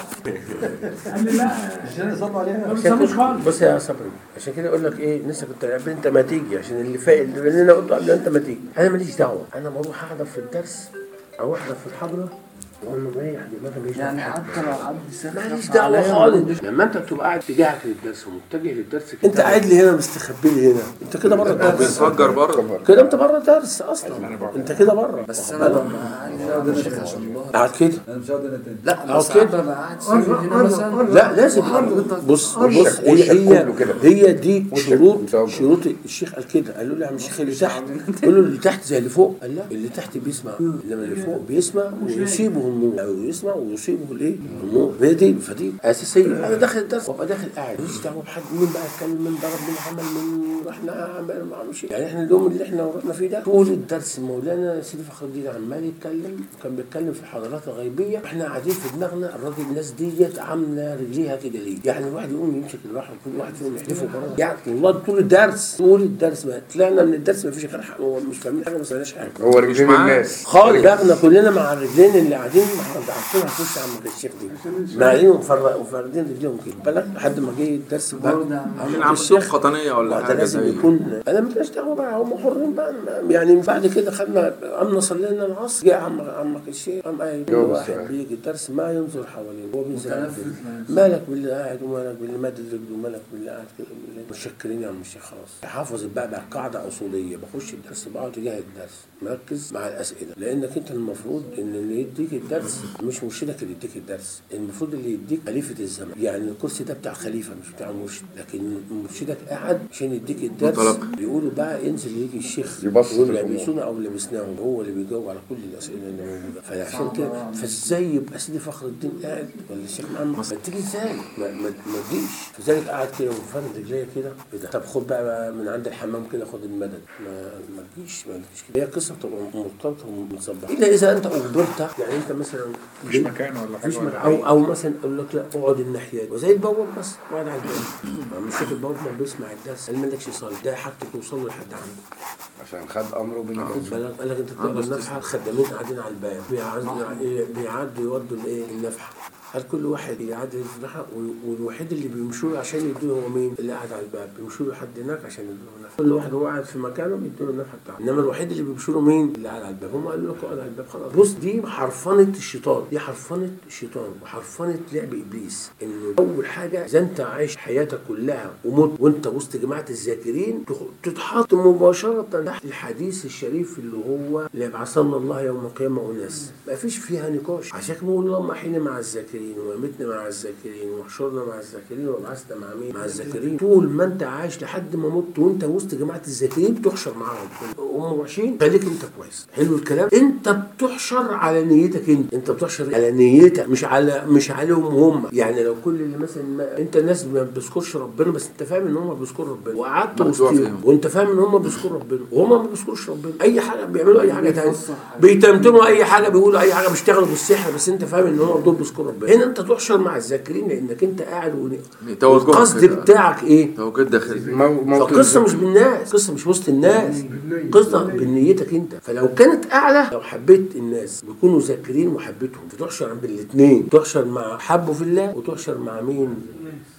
Speaker 4: قال لي لا
Speaker 5: عشان يصلوا عليها
Speaker 4: ما بتصلوش خالص
Speaker 1: بص يا صبري عشان كده اقول لك ايه لسه كنت قبل انت ما تيجي عشان اللي فاق اللي انا قلته قبل انت ما تيجي انا ماليش دعوه انا بروح احضر في الدرس او احضر في الحضره وانا مريح دماغي ماليش دعوه
Speaker 5: يعني
Speaker 1: بحاجة.
Speaker 5: حتى لو عبد
Speaker 1: ماليش
Speaker 5: سخف
Speaker 1: دعوه
Speaker 5: عليا
Speaker 1: خالص لما انت بتبقى قاعد تجاهك للدرس ومتجه للدرس انت قاعد لي هنا مستخبي لي هنا انت كده بره الدرس
Speaker 2: بيتفجر بره
Speaker 1: كده انت بره الدرس اصلا انت كده بره
Speaker 5: بس انا ببقى عندي نقعد يا شيخ عشان الله
Speaker 1: قاعد كده
Speaker 5: انا مش هقعد انا تاني
Speaker 4: لا
Speaker 1: أو
Speaker 4: بس
Speaker 1: كده.
Speaker 4: انا ببقى قاعد ساكت هنا مثلا
Speaker 1: لا لازم بص بص
Speaker 3: وشك-
Speaker 1: هي
Speaker 3: وشك
Speaker 1: هي
Speaker 3: كله كده.
Speaker 1: هي دي
Speaker 3: وشك
Speaker 1: شروط
Speaker 3: مساوي.
Speaker 1: شروط الشيخ قال كده قالوا له يا عم الشيخ اللي تحت قال له اللي تحت زي اللي فوق قال لا اللي تحت بيسمع انما اللي فوق بيسمع ويصيبه النور او يسمع ويصيبه الايه النور هي دي فدي اساسيه انا داخل الدرس وابقى داخل قاعد ماليش دعوه بحد مين بقى اتكلم من ضرب من عمل من رحنا عمل ما اعرفش يعني احنا اليوم اللي احنا رحنا فيه ده طول الدرس مولانا سيدي فخر الدين عمال يتكلم وكان بيتكلم في الحضارات الغيبيه احنا قاعدين في دماغنا الراجل الناس ديت عامله رجليها كده ليه؟ يعني الواحد يقوم يمسك الواحد كل واحد فيهم يحدفه بره يعني والله طول الدرس طول الدرس ما طلعنا من الدرس ما فيش غير حق هو مش فاهمين حاجه ما سمعناش حاجه
Speaker 3: هو رجلين
Speaker 2: معاه.
Speaker 3: الناس
Speaker 1: خالص دماغنا كلنا مع الرجلين اللي قاعدين عارفينها في وش عم الشيخ دي قاعدين ومفرق- وفاردين رجليهم كده بالك لحد ما جه الدرس بقى عم
Speaker 2: عندهم
Speaker 1: الشيخ
Speaker 2: قطنيه ولا
Speaker 1: وده
Speaker 2: حاجه
Speaker 1: لازم
Speaker 2: زي
Speaker 1: يكون انا ماليش دعوه بقى هم حرين بقى يعني بعد كده خدنا قمنا صلينا العصر جه عم عمك الشيخ قام قايل كل
Speaker 3: يوم
Speaker 1: واحد
Speaker 3: السؤال.
Speaker 1: بيجي الدرس ما ينظر حواليه هو بينزل على الدنيا. مالك باللي قاعد ومالك باللي مادد رجله ومالك باللي قاعد كده باللي- متشكرين يا عم الشيخ خلاص حافظ بقى بقى قاعده اصوليه بخش الدرس بقعد تجاه الدرس مركز مع الاسئله لانك انت المفروض ان اللي يديك الدرس مش مرشدك اللي يديك الدرس المفروض اللي يديك خليفه الزمن يعني الكرسي ده بتاع خليفه مش بتاع مرشد لكن مرشدك قاعد عشان يديك الدرس
Speaker 2: مطلق.
Speaker 1: بيقولوا بقى ينزل يجي الشيخ
Speaker 3: يبسط
Speaker 1: يقول
Speaker 3: الأمور.
Speaker 1: لبسونا او لبسناهم هو اللي بيجاوب على كل الاسئله اللي موجوده فعشان كده فازاي يبقى سيدي فخر الدين قاعد ولا الشيخ محمد ما تيجي ازاي ما, ما, ما تجيش فذلك قاعد كده وفرد رجليه كده إيه ده؟ طب خد بقى من عند الحمام كده خد المدد ما ما تجيش ما تجيش كده هي قصه بتبقى مرتبطه ومتصبحه الا اذا انت اجبرت يعني انت مثلا
Speaker 6: مش مكان ولا
Speaker 1: مفيش
Speaker 6: حاجه
Speaker 1: مكان
Speaker 6: ولا
Speaker 1: او او مثلا اقول لك لا اقعد الناحيه دي وزي البواب بس اقعد على الباب ما مش شايف البواب ما بيسمع الدرس قال مالكش صلي ده حاجته توصل له لحد عنده
Speaker 3: عشان خد امره بين
Speaker 1: خد بالك قال لك انت تقرا النفحه الخدامين قاعدين على الباب بيعدوا بيعدوا يودوا الايه النفحه هل كل واحد يعدي النفحه والوحيد اللي بيمشوا له عشان يدوه هو مين؟ اللي قاعد على الباب بيمشوا له لحد هناك عشان يدوه النفحه كل واحد هو قاعد في مكانه بيدوا له النفحه بتاعته انما الوحيد اللي بيمشوا له مين؟ اللي قاعد على الباب هم قالوا لك اقعد على الباب خلاص بص دي حرفنه الشيطان دي حرفنه الشيطان وحرفنه لعب ابليس انه اول حاجه اذا انت عايش حياتك كلها ومت وانت وسط جماعه الذاكرين تخ- تتحط مباشره تحت الحديث الشريف اللي هو ليبعثن الله يوم القيامه اناس ما فيش فيها نقاش عشان كده بقول اللهم احينا مع الذاكرين وامتنا مع الذاكرين واحشرنا مع الذاكرين وابعثنا مع مين؟ مع الذاكرين طول ما انت عايش لحد ما مت وانت وسط جماعه الذاكرين بتحشر معاهم هم وحشين خليك انت كويس حلو الكلام انت بتحشر على نيتك انت انت بتحشر على نيتك مش على مش عليهم هم يعني لو كل اللي مثلا ما انت الناس ما بتذكرش ربنا بس انت فاهم ان هم بيذكروا ربنا وقعدت
Speaker 2: مخدوع
Speaker 1: وسطهم
Speaker 2: فيهم.
Speaker 1: وانت فاهم ان هم بيذكروا ربنا وهم ما بيذكروش ربنا اي حاجه بيعملوا اي حاجه تانية بيتمتموا اي حاجه بيقولوا اي حاجه بيشتغلوا بالسحر بس انت فاهم ان هم دول بيذكروا ربنا هنا انت تحشر مع الذاكرين لانك انت قاعد ون...
Speaker 2: توجهك
Speaker 1: القصد
Speaker 2: كده.
Speaker 1: بتاعك ايه؟
Speaker 2: توجد داخلي
Speaker 3: مو- موطن
Speaker 1: فالقصه مش بالناس قصه مش وسط الناس قصه بنيتك انت فلو كانت اعلى لو حبيت الناس بيكونوا ذاكرين وحبيتهم فتحشر بالاثنين تحشر مع حبه في الله وتحشر مع مين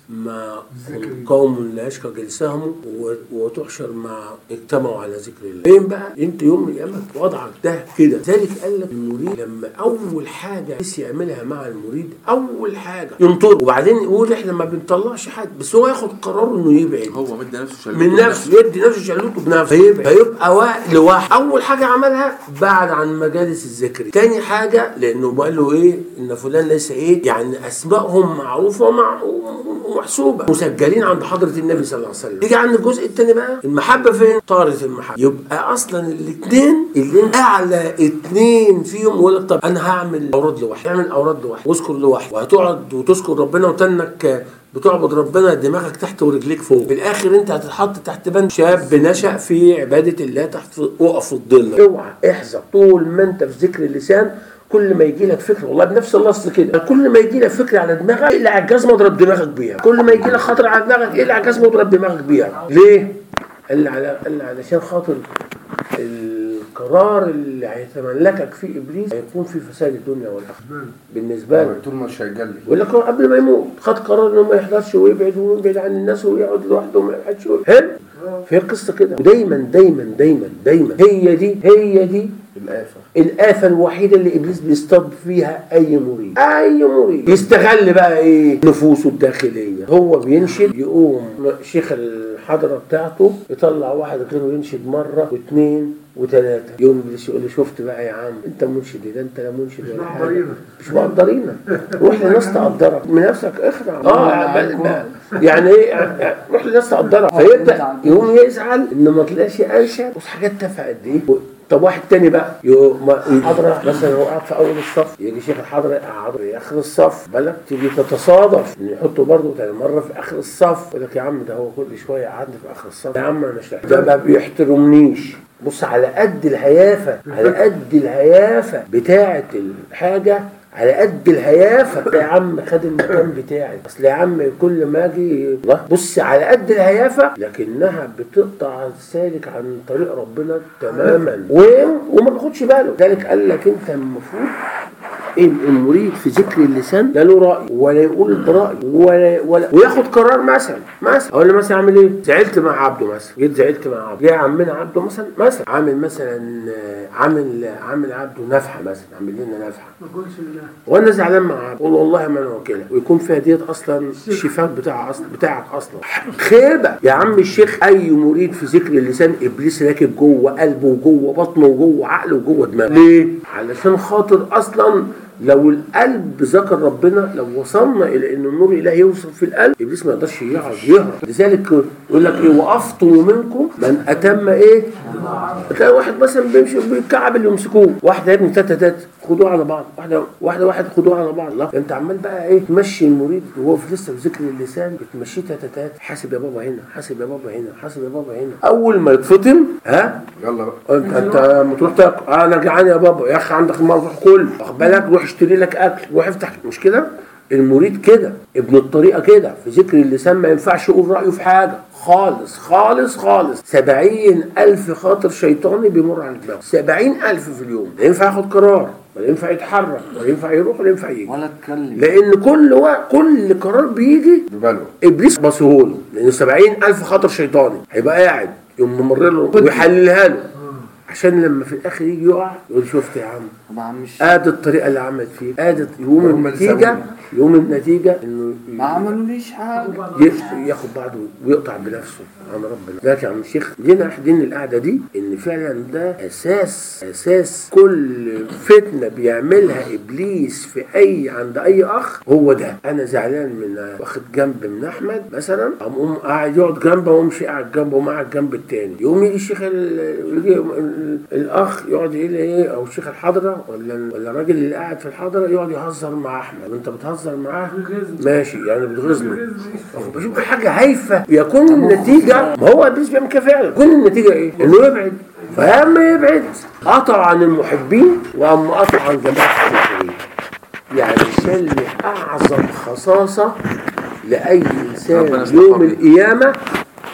Speaker 1: مع قوم لا يشقى جلسهم و- وتحشر مع اجتمعوا على ذكر الله فين بقى انت يوم من الايام وضعك ده كده ذلك قال لك المريد لما اول حاجه بس يعملها مع المريد اول حاجه ينطر وبعدين يقول احنا ما بنطلعش حد بس هو ياخد قرار انه يبعد
Speaker 2: هو مدي نفسه شلوت
Speaker 1: من نفسه يدي نفسه شلوته بنفسه فيبقى فيبقى وا- لوحده اول حاجه عملها بعد عن مجالس الذكر تاني حاجه لانه قال له ايه ان فلان ليس ايه يعني اسمائهم معروفه ومع ومحسوبه مسجلين عند حضره النبي صلى الله عليه وسلم تيجي عند الجزء الثاني بقى المحبه فين طارت المحبه يبقى اصلا الاثنين اللي اعلى اثنين فيهم يقول لك طب انا هعمل اوراد لوحدي اعمل اوراد لوحدي واذكر لوحدي وهتقعد وتذكر ربنا وتنك بتعبد ربنا دماغك تحت ورجليك فوق في الاخر انت هتتحط تحت بند شاب نشا في عباده الله تحت وقف في الظل اوعى احذر طول ما انت في ذكر اللسان كل ما يجي لك فكره والله بنفس النص كده كل ما يجي لك فكره على دماغك اقلع الجزمه واضرب دماغك بيها كل ما يجي لك خاطر على دماغك اقلع الجزمه واضرب دماغك بيها ليه؟ قال لي على قال لي علشان خاطر القرار اللي هيتملكك فيه ابليس هيكون في فساد الدنيا والاخره بالنسبه لك
Speaker 3: طول ما مش هيجلي
Speaker 1: يقول لك هو قبل ما يموت خد قرار انه ما يحضرش ويبعد ويبعد عن الناس ويقعد لوحده وما يقعدش حلو فهي القصه كده ودايما دايما دايما دايما هي دي هي دي
Speaker 5: الآفة
Speaker 1: الآفة الوحيدة اللي إبليس بيصطاد فيها أي مريد أي مريد يستغل بقى إيه نفوسه الداخلية هو بينشد يقوم شيخ الحضرة بتاعته يطلع واحد غيره ينشد مرة واثنين وثلاثة يوم إبليس يقول لي شفت بقى يا عم أنت منشد إيه؟ ده أنت لا منشد ولا حاجة مش مقدرينك روح لناس تقدرك من نفسك اخرع اه بل- بل- يعني ايه روح لناس تقدرك فيبدا يقوم يزعل ان ما طلعش انشد بص حاجات تافهه قد ايه طب واحد تاني بقى يقوم الحضرة مثلا هو قاعد في اول الصف يجي شيخ الحضرة يقعد في اخر الصف بالك تيجي تتصادف ان يحطه برضه تاني مره في اخر الصف يقول لك يا عم ده هو كل شويه قعدني في اخر الصف يا عم انا مش ده ما بيحترمنيش بص على قد الهيافه على قد الهيافه بتاعه الحاجه على قد الهيافه يا عم خد المكان بتاعي اصل يا عم كل ما اجي الله بص على قد الهيافه لكنها بتقطع السالك عن طريق ربنا تماما و... وما بياخدش باله ذلك قال لك انت المفروض ان المريد في ذكر اللسان لا له راي ولا يقول براي ولا ولا وياخد قرار مثلا مثلا اقول له مثلا اعمل ايه؟ زعلت مع عبده مثلا جيت زعلت مع عبده جه عمنا عبده مثلا مثلا عامل مثلا آه، عامل عامل عبده نفحه مثلا عامل لنا نفحه
Speaker 4: ما تقولش بالله
Speaker 1: وانا زعلان مع عبد اقول والله ما انا وكيلها ويكون فيها ديت اصلا الشفاء بتاع أصل بتاعك اصلا خيبه يا عم الشيخ اي مريد في ذكر اللسان ابليس راكب جوه قلبه وجوه بطنه وجوه عقله وجوه دماغه ليه؟ علشان خاطر اصلا لو القلب ذكر ربنا لو وصلنا الى ان النور الالهي يوصل في القلب ابليس ما يقدرش يقعد يهرب لذلك يقول لك ايه وافطر منكم من اتم ايه تلاقي واحد مثلا بيمشي بالكعب اللي يمسكوه واحده يا ابني تاتا تاتا خدوها على بعض واحده واحده واحد خدوها على بعض لا انت عمال بقى ايه تمشي المريد وهو في لسه في ذكر اللسان بتمشيه تاتا تاتا حاسب يا بابا هنا حاسب يا بابا هنا حاسب يا بابا هنا اول ما يتفطم ها
Speaker 3: يلا بقى
Speaker 1: انت انت لما تروح تاكل آه انا جعان يا بابا يا اخي عندك المال روح كل واخد بالك روح اشتري لك اكل روح افتح مش كده المريد كده ابن الطريقه كده في ذكر اللسان ما ينفعش يقول رايه في حاجه خالص خالص خالص سبعين ألف خاطر شيطاني بيمر على دماغه سبعين ألف في اليوم لا ينفع ياخد قرار ولا ينفع يتحرك ولا ينفع يروح ولا ينفع يجي
Speaker 5: ولا اتكلم
Speaker 1: لأن كل وقت كل قرار بيجي
Speaker 3: بباله
Speaker 1: ابليس بصهوله لان 70 الف خطر شيطاني هيبقى قاعد يقوم ممرر له ويحللها له عشان لما في الاخر يجي يقع يقول شفت يا عم
Speaker 5: طب يا عم مش
Speaker 1: ادي الطريقه اللي عملت فيه ادي يوم
Speaker 3: هم اللي
Speaker 1: النتيجه
Speaker 3: سووا.
Speaker 1: يوم النتيجه انه
Speaker 5: ما عملوليش حاجة
Speaker 1: ي- ياخد بعضه ويقطع بنفسه عن ربنا لكن يا عم الشيخ جينا حدين القعده دي ان فعلا ده اساس اساس كل فتنه بيعملها ابليس في اي عند اي اخ هو ده انا زعلان من واخد جنب من احمد مثلا قام قوم قاعد يقعد جنبه وامشي قاعد جنبه وما قاعد جنب التاني يقوم يجي الشيخ ال- يجي ال- الاخ يقعد يقول ايه او الشيخ الحضره ولا ولا الراجل اللي قاعد في الحضره يقعد يهزر مع احمد وانت بتهزر معاه ماشي يعني بتغيظني بشوف حاجه هايفه يكون النتيجه ما هو ابليس بيعمل كده فعلا يكون النتيجه ايه؟ انه يبعد فلما يبعد قطع عن المحبين واما قطع عن جماعه الكافرين يعني شل اعظم خصاصه لاي
Speaker 2: ربنا
Speaker 1: انسان
Speaker 2: يستر
Speaker 1: يوم
Speaker 2: قبله.
Speaker 1: القيامه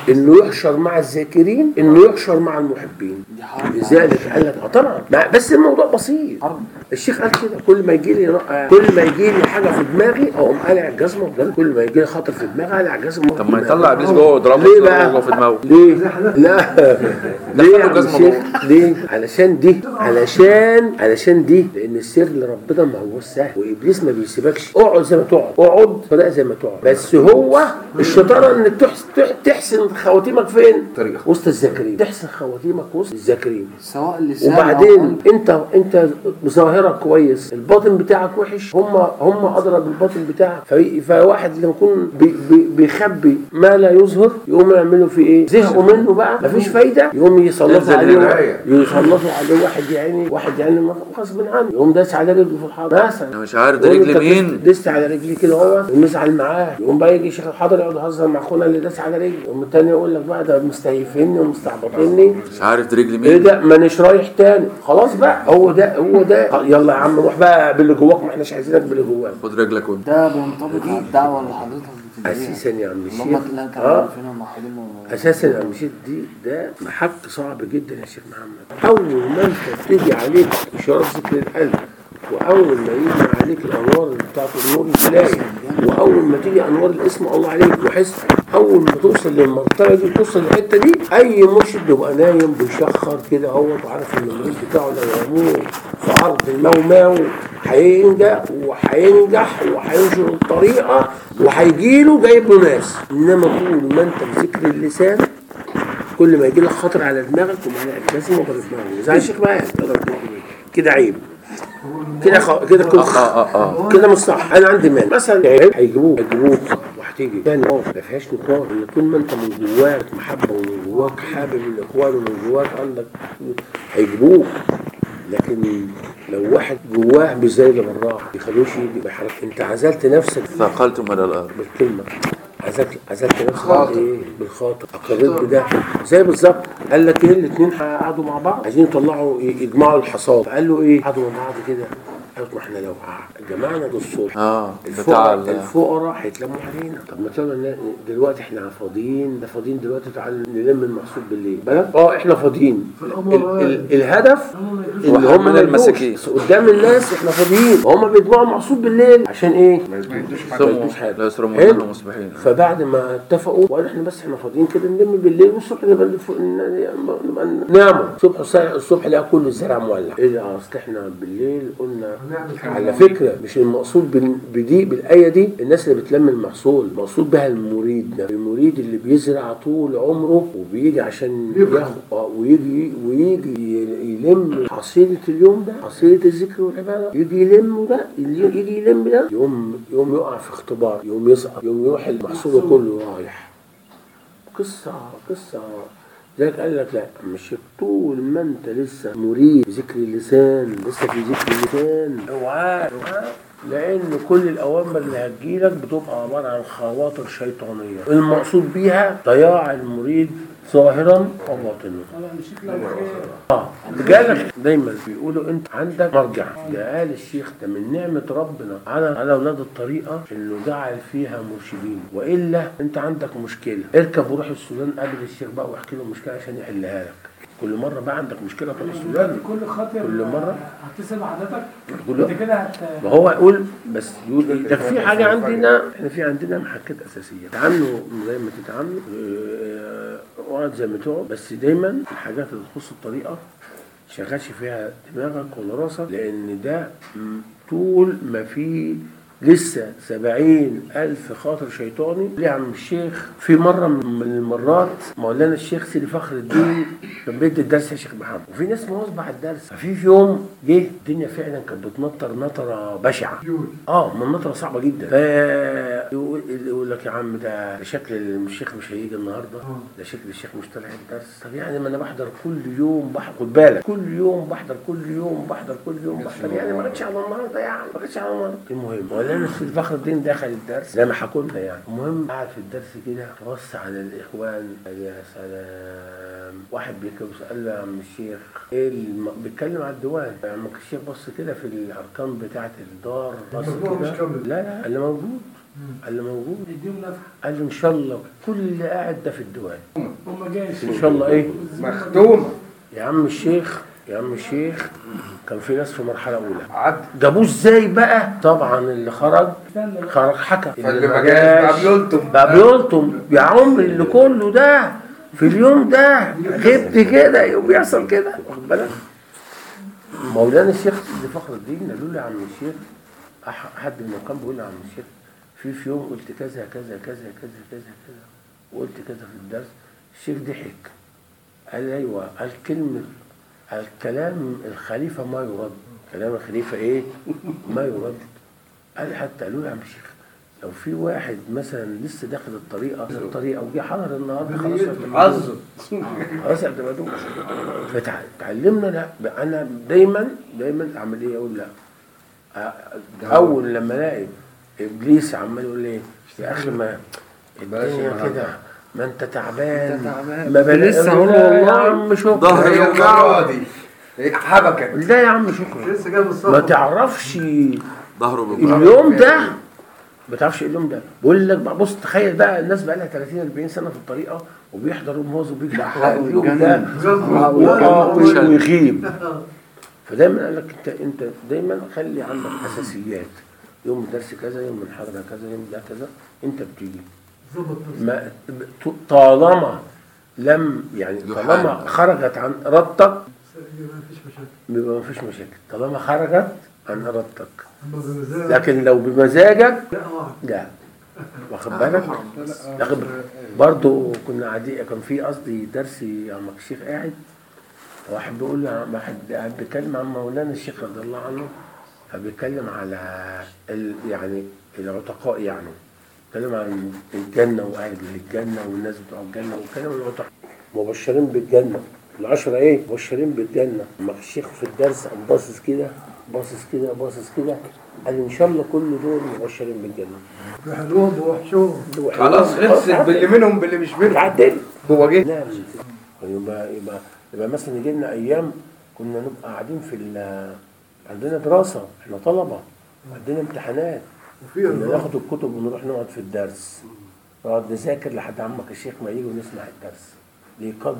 Speaker 1: انه يحشر مع الذاكرين انه يحشر مع المحبين
Speaker 5: دي حرب
Speaker 1: لذلك قال لك اه طبعا ما- بس الموضوع بسيط
Speaker 5: حرب
Speaker 1: الشيخ قال كده كل ما يجي لي آه، كل ما يجي لي حاجه في دماغي اقوم قالع الجزمه وده كل ما يجي لي خاطر في دماغي قالع الجزمه
Speaker 2: طب ما يطلع ابليس جوه ويضربه
Speaker 1: ليه
Speaker 2: يضربه
Speaker 1: بقى؟
Speaker 2: جوه في دماغه
Speaker 1: ليه؟ لا ليه يا عم
Speaker 2: جزمة
Speaker 1: الشيخ؟ ليه؟ علشان دي علشان علشان دي لان السر لربنا ما هو سهل وابليس ما بيسيبكش اقعد زي ما تقعد اقعد فلا زي ما تقعد بس هو الشطاره انك تحس- تح- تحسن خواتيمك فين؟
Speaker 3: طريقة.
Speaker 1: وسط الذاكرين تحسن خواتيمك وسط الذاكرين
Speaker 5: سواء اللسان
Speaker 1: وبعدين انت انت ظاهرك كويس الباطن بتاعك وحش هم هم ادرى بالباطن بتاعك في فواحد لما يكون بي بي بيخبي ما لا يظهر يقوم يعملوا فيه ايه زهقوا منه بقى مفيش فايده يقوم يسلطوا
Speaker 3: انزل
Speaker 1: عليه
Speaker 3: الرعاية.
Speaker 1: يسلطوا عليه واحد يعني واحد يعني غصب عنه يقوم داس على رجله في الحضر مثلا
Speaker 2: انا مش عارف ده
Speaker 1: يقول
Speaker 2: رجل
Speaker 1: انت
Speaker 2: مين
Speaker 1: دست على رجلي كده اهو ونزعل معاه يقوم بقى يجي شيخ الحضر يقعد يهزر مع اخونا اللي داس على رجلي يقوم التاني يقول لك بقى ده مستهيفني ومستعبطني
Speaker 2: مش عارف ده رجل
Speaker 1: ايه
Speaker 2: مين
Speaker 1: ده مانيش رايح تاني خلاص بقى هو ده هو ده يلا يا عم روح بقى باللي جواك ما احناش عايزينك باللي جواك
Speaker 2: خد رجلك وانت
Speaker 5: ده بينطبق على الدعوة اللي حضرتك بتدعيها
Speaker 1: اساسا يا عم
Speaker 5: اللهم
Speaker 1: الشيخ
Speaker 5: لا كان
Speaker 1: اه
Speaker 5: عارفين الموحدين و-
Speaker 1: اساسا يا عم الشيخ دي ده محك صعب جدا يا شيخ محمد اول ما انت تيجي عليك اشارات ذكر القلب واول ما يجي عليك الانوار بتاعت النور الالهي واول ما تيجي انوار الاسم الله عليك وحس اول ما توصل للمرتبه دي توصل للحته دي اي مرشد بيبقى نايم بيشخر كده هو وعارف ان المريض بتاعه لو يموت في ارض الموماو هينجح وهينجح وهينشر الطريقه وهيجيله جايب له ناس انما طول ما انت بذكر اللسان كل ما يجي لك خاطر على دماغك ومعنى لازم اضرب دماغه زي الشيخ بقى اضرب دماغه كده عيب كده خ... كده كده
Speaker 2: اه اه اه
Speaker 1: كده مش صح انا عندي مان مثلا عيب هيجيبوك هيجيبوك وهتيجي تاني اه ما فيهاش نقاش ان طول ما انت من جواك محبه ومن جواك حابب الاخوان ومن جواك عندك هيجيبوك لكن لو واحد جواه مش زي اللي براه يخلوش يجي بيحرك انت عزلت نفسك
Speaker 2: ثقلتم على الارض
Speaker 1: بالكلمة عزلت عزلت نفسك بايه؟ بالخاطر اقريت بده زي بالظبط قال لك ايه الاثنين قعدوا مع بعض عايزين يطلعوا ي- يجمعوا الحصاد قال له ايه؟ قعدوا مع بعض كده قال لك ما احنا لو جمعنا دول الصبح
Speaker 2: اه بتاع
Speaker 1: الفقراء
Speaker 2: ال-
Speaker 1: الفقراء هيتلموا علينا طب ما يلا ن- دلوقتي احنا فاضيين ده فاضيين دلوقتي تعال نلم المحصول بالليل بالك اه احنا فاضيين ال ال الهدف اللي هم
Speaker 2: من
Speaker 1: ما
Speaker 2: المساكين.
Speaker 1: يدوش. قدام الناس احنا فاضيين هم بيجمعوا محصول بالليل عشان ايه؟
Speaker 3: ما يدوش
Speaker 1: ما
Speaker 2: ثم
Speaker 1: يدوش حاجة.
Speaker 2: لا يسرمون
Speaker 1: حلو.
Speaker 2: نحن مصبحين
Speaker 1: فبعد ما اتفقوا وقالوا احنا بس احنا فاضيين كده نلم بالليل والصبح نبقى نف- ن- نبقى نناموا الصبح الصبح- الصبح لقى كل الزرع مولع ايه ده اصل احنا بالليل قلنا على فكره مش المقصود بال- بدي بالايه دي الناس اللي بتلم المحصول المقصود بها المريد ده المريد اللي بيزرع طول عمره وبيجي عشان ياخد اه ويجي ويجي ي- يلم حصيله اليوم ده حصيله الذكر والعباده يجي يلم ده يجي يلم ده يوم يوم يقع في اختبار يوم يسقط يوم يروح المحصول كله رايح قصة قصة ذلك قال لك لا مش طول ما انت لسه مريد ذكر اللسان لسه في ذكر اللسان اوعى اوعى لان كل الاوامر اللي هتجيلك بتبقى عباره عن خواطر شيطانيه المقصود بيها ضياع المريد ظاهرا وباطنا اه جالك دايما بيقولوا انت عندك مرجع ده قال الشيخ ده من نعمه ربنا على على اولاد الطريقه انه جعل فيها مرشدين والا انت عندك مشكله اركب وروح السودان قابل الشيخ بقى واحكي له المشكله عشان يحلها لك كل مره بقى عندك مشكله تروح السودان
Speaker 4: كل خاطر
Speaker 1: كل مرة؟
Speaker 4: هتسيب عاداتك
Speaker 1: كل-
Speaker 4: انت كده هت
Speaker 1: ما هو يقول بس يقول ايه ده في حاجه عندنا احنا في عندنا محكات اساسيه تعاملوا زي ما تتعاملوا اه، اقعد زي ما تقعد بس دايما الحاجات اللي تخص الطريقه شغلش فيها دماغك ولا راسك لان ده م- طول ما في لسه سبعين ألف خاطر شيطاني ليه يا عم الشيخ في مرة من المرات مولانا الشيخ سيدي فخر الدين كان بيدي الدرس يا شيخ محمد وفي ناس مواظبة على الدرس ففي في يوم جه الدنيا فعلا كانت بتنطر نطرة بشعة اه من نطرة صعبة جدا ف يقول يقول لك يا عم ده شكل الشيخ مش هيجي النهارده ده شكل الشيخ مش طالع الدرس طب يعني ما انا بحضر كل يوم بحضر خد بالك كل يوم بحضر كل يوم بحضر كل يوم بحضر يعني ما جاتش على النهارده يعني ما جاتش على النهارده المهم مولانا السيد فخر الدين دخل الدرس زي ما حكوا لنا يعني المهم قعد في الدرس كده بص على الاخوان قال يا سلام واحد بيكتب قال له يا عم الشيخ ايه الم... بيتكلم على الديوان عم الشيخ بص كده في الاركان بتاعه الدار بص كده لا لا اللي موجود قال له موجود
Speaker 4: يديهم نفع
Speaker 1: قال له ان شاء الله كل اللي قاعد ده في الديوان
Speaker 4: وما جاش
Speaker 1: ان شاء الله ايه
Speaker 3: مختومه
Speaker 1: يا عم الشيخ يا عم الشيخ كان في ناس في مرحله اولى
Speaker 3: عد
Speaker 1: جابوه ازاي بقى طبعا اللي خرج
Speaker 4: استنى بقى.
Speaker 1: خرج حكم
Speaker 3: فاللي ما جاش بقى بيلطم
Speaker 1: بقى بيلطم يا عمري اللي كله ده في اليوم ده غبت كده يوم بيحصل كده واخد بالك مولانا الشيخ سيدي فخر الدين قالوا لي يا عم الشيخ أح- حد من كان بيقول لي يا عم الشيخ في في يوم قلت كذا كذا كذا كذا كذا كذا وقلت كذا في الدرس الشيخ ضحك قال لي ايوه قال كلمه الكلام الخليفه ما يرد كلام الخليفه ايه ما يرد قال حتى قالوا لي يا عم الشيخ لو في واحد مثلا لسه داخل الطريقه الطريقه وجه حضر النهارده خلاص
Speaker 3: حظه
Speaker 1: خلاص اعتمدوه فتعلمنا لا بقى انا دايما دايما اعمل ايه اقول لا أ- اول لما الاقي ابليس عمال يقول لي يا اخي ما الدنيا كده ما انت تعبان
Speaker 5: أنت تعبان.
Speaker 1: ما بلاش
Speaker 5: لسه هقول
Speaker 1: لا
Speaker 5: والله
Speaker 1: يا عم شكرا
Speaker 5: ظهري
Speaker 3: هي المره دي هي حبكت
Speaker 1: لا يا عم شكرا
Speaker 4: لسه جايب
Speaker 1: ما
Speaker 4: الصبر
Speaker 1: تعرفش
Speaker 5: ظهره بيوجعه
Speaker 1: اليوم ده ما تعرفش اليوم ده بقول لك بقى بص تخيل بقى الناس بقى لها 30 40 سنه في الطريقه وبيحضروا موز وبيجي اليوم ده وآه ويغيب فدايما قال لك انت انت دايما خلي عندك اساسيات يوم الدرس كذا يوم الحضره كذا يوم ده كذا انت بتيجي
Speaker 4: ظبط نفسك.
Speaker 1: ما طالما لم يعني طالما خرجت عن ارادتك
Speaker 4: ما فيش مشاكل
Speaker 1: بيبقى ما فيش مشاكل طالما خرجت عن ارادتك
Speaker 4: اما بمزاج
Speaker 1: لكن لو بمزاجك
Speaker 4: لا واحد
Speaker 1: لا واخد بالك واخد برضه كنا قاعدين كان في قصدي درسي يا عم الشيخ قاعد واحد بيقول لي عن- واحد قاعد بيتكلم عن مولانا الشيخ رضي الله عنه فبيتكلم على ال يعني العتقاء يعني بيتكلم عن الجنة وأهل الجنة والناس بتوع الجنة وكلام عن العتقاء مبشرين بالجنة العشرة ايه مبشرين بالجنة اما الشيخ في الدرس قام باصص كده باصص كده باصص كده قال ان شاء الله كل دول مبشرين بالجنة
Speaker 4: بحلوهم بوحشوهم
Speaker 3: خلاص خلصت باللي منهم باللي مش منهم
Speaker 1: اتعدل
Speaker 3: هو جه
Speaker 1: لا يبقى يبقى يبقى مثلا يجي لنا ايام كنا نبقى قاعدين في ال- عندنا دراسه احنا طلبه عندنا امتحانات
Speaker 4: وفي
Speaker 1: كنا
Speaker 4: الراحة.
Speaker 1: ناخد الكتب ونروح نقعد في الدرس نقعد نذاكر لحد عمك الشيخ ما يجي ونسمع الدرس ليه قد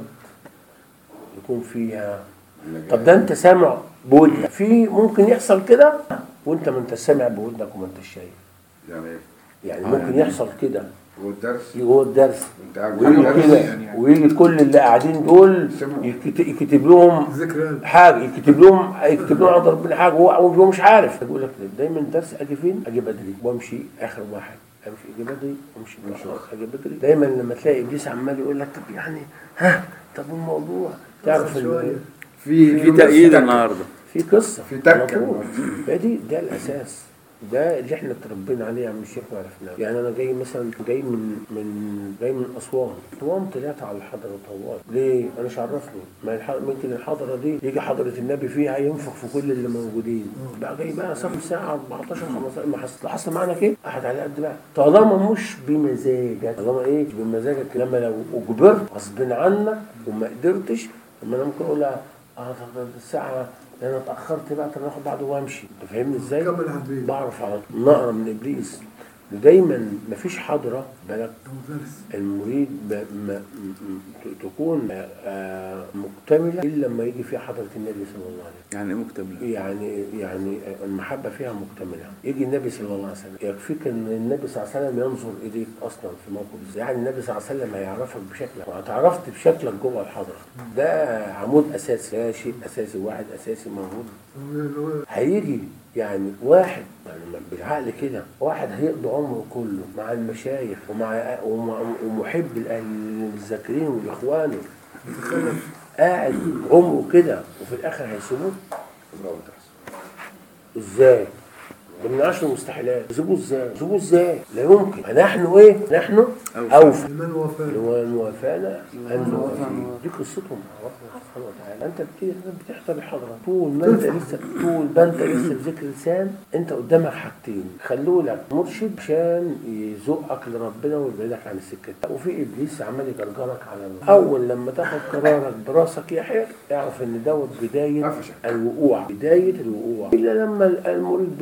Speaker 1: يكون فيها طب ده انت سامع بودنك في ممكن يحصل كده وانت ما انت سامع بودنك وما انت شايف
Speaker 3: يعني
Speaker 1: يعني ممكن يحصل كده
Speaker 3: والدرس
Speaker 1: جوه الدرس
Speaker 3: انت قاعد
Speaker 1: ويجي
Speaker 3: في
Speaker 1: كده
Speaker 3: الدرس
Speaker 1: ويجي كل اللي قاعدين دول يكت- يكتب لهم
Speaker 4: ذكرى
Speaker 1: حاجه يكتب لهم يكتب لهم عند ربنا حاجه هو هو مش عارف يقول لك دايما الدرس اجي فين؟ اجي بدري وامشي اخر واحد امشي اجي بدري وامشي متاخر اجي بدري دايما لما تلاقي ابليس عمال يقول لك طب يعني ها طب الموضوع تعرف
Speaker 4: شوية.
Speaker 1: ان
Speaker 5: في في تأييد النهارده
Speaker 1: في قصه
Speaker 3: في تكة.
Speaker 1: على طول. فدي ده الاساس ده اللي احنا اتربينا عليه يا عم الشيخ وعرفناه يعني انا جاي مثلا جاي من من جاي من اسوان اسوان طلعت على الحضره طوال ليه انا مش عرفني ما الح- ممكن الحضره دي يجي حضره النبي فيها ينفخ في كل اللي موجودين بقى جاي بقى صف ساعه 14 15 ما حصل حصل معانا كده قاعد على قد بقى طالما مش بمزاجك طالما ايه مش بمزاجك لما لو اجبرت غصب عنك وما قدرتش لما انا ممكن اقول لها اه طب الساعه ده انا اتاخرت بقى طب ناخد بعض وامشي انت فاهمني ازاي؟
Speaker 4: كمل يا حبيبي.
Speaker 1: بعرف على طول نقرا من ابليس دايما مفيش حضره بالك
Speaker 4: مدرس
Speaker 1: المريد ب... م... م... ت- تكون آه، مكتمله الا لما يجي فيها حضره النبي صلى الله عليه وسلم
Speaker 5: يعني ايه مكتمله؟
Speaker 1: يعني يعني المحبة فيها مكتملة يجي النبي صلى الله عليه وسلم يكفيك ان النبي صلى الله عليه وسلم ينظر اليك اصلا في موقف زي يعني النبي صلى الله عليه وسلم هيعرفك بشكلك واتعرفت بشكلك جوه الحضرة ده عمود اساسي ده شيء اساسي واحد اساسي موجود هيجي يعني واحد يعني بالعقل كده واحد هيقضي عمره كله مع المشايخ ومع ومع ومحب الاهل الذاكرين والاخوان قاعد عمره كده وفي الاخر هيسيبوه ازاي؟ ده من عشر المستحيلات يسيبوه ازاي؟ يسيبوه ازاي؟ لا يمكن فنحن ايه؟ نحن اوفى
Speaker 4: لمن وفاه
Speaker 1: لمن وافانا ان نوافي دي قصتهم مع ربنا سبحانه وتعالى انت بت- بتحضر الحضره طول ما انت لسه طول ما انت لسه في ذكر لسان انت قدامك حاجتين خلوا لك مرشد عشان يزقك لربنا ويبعدك عن السكه وفي ابليس عمال يجرجرك على الله. اول لما تاخد قرارك براسك يحيى اعرف ان دوت بدايه
Speaker 3: قفشك.
Speaker 1: الوقوع بدايه الوقوع الا لما المريد بيصل الى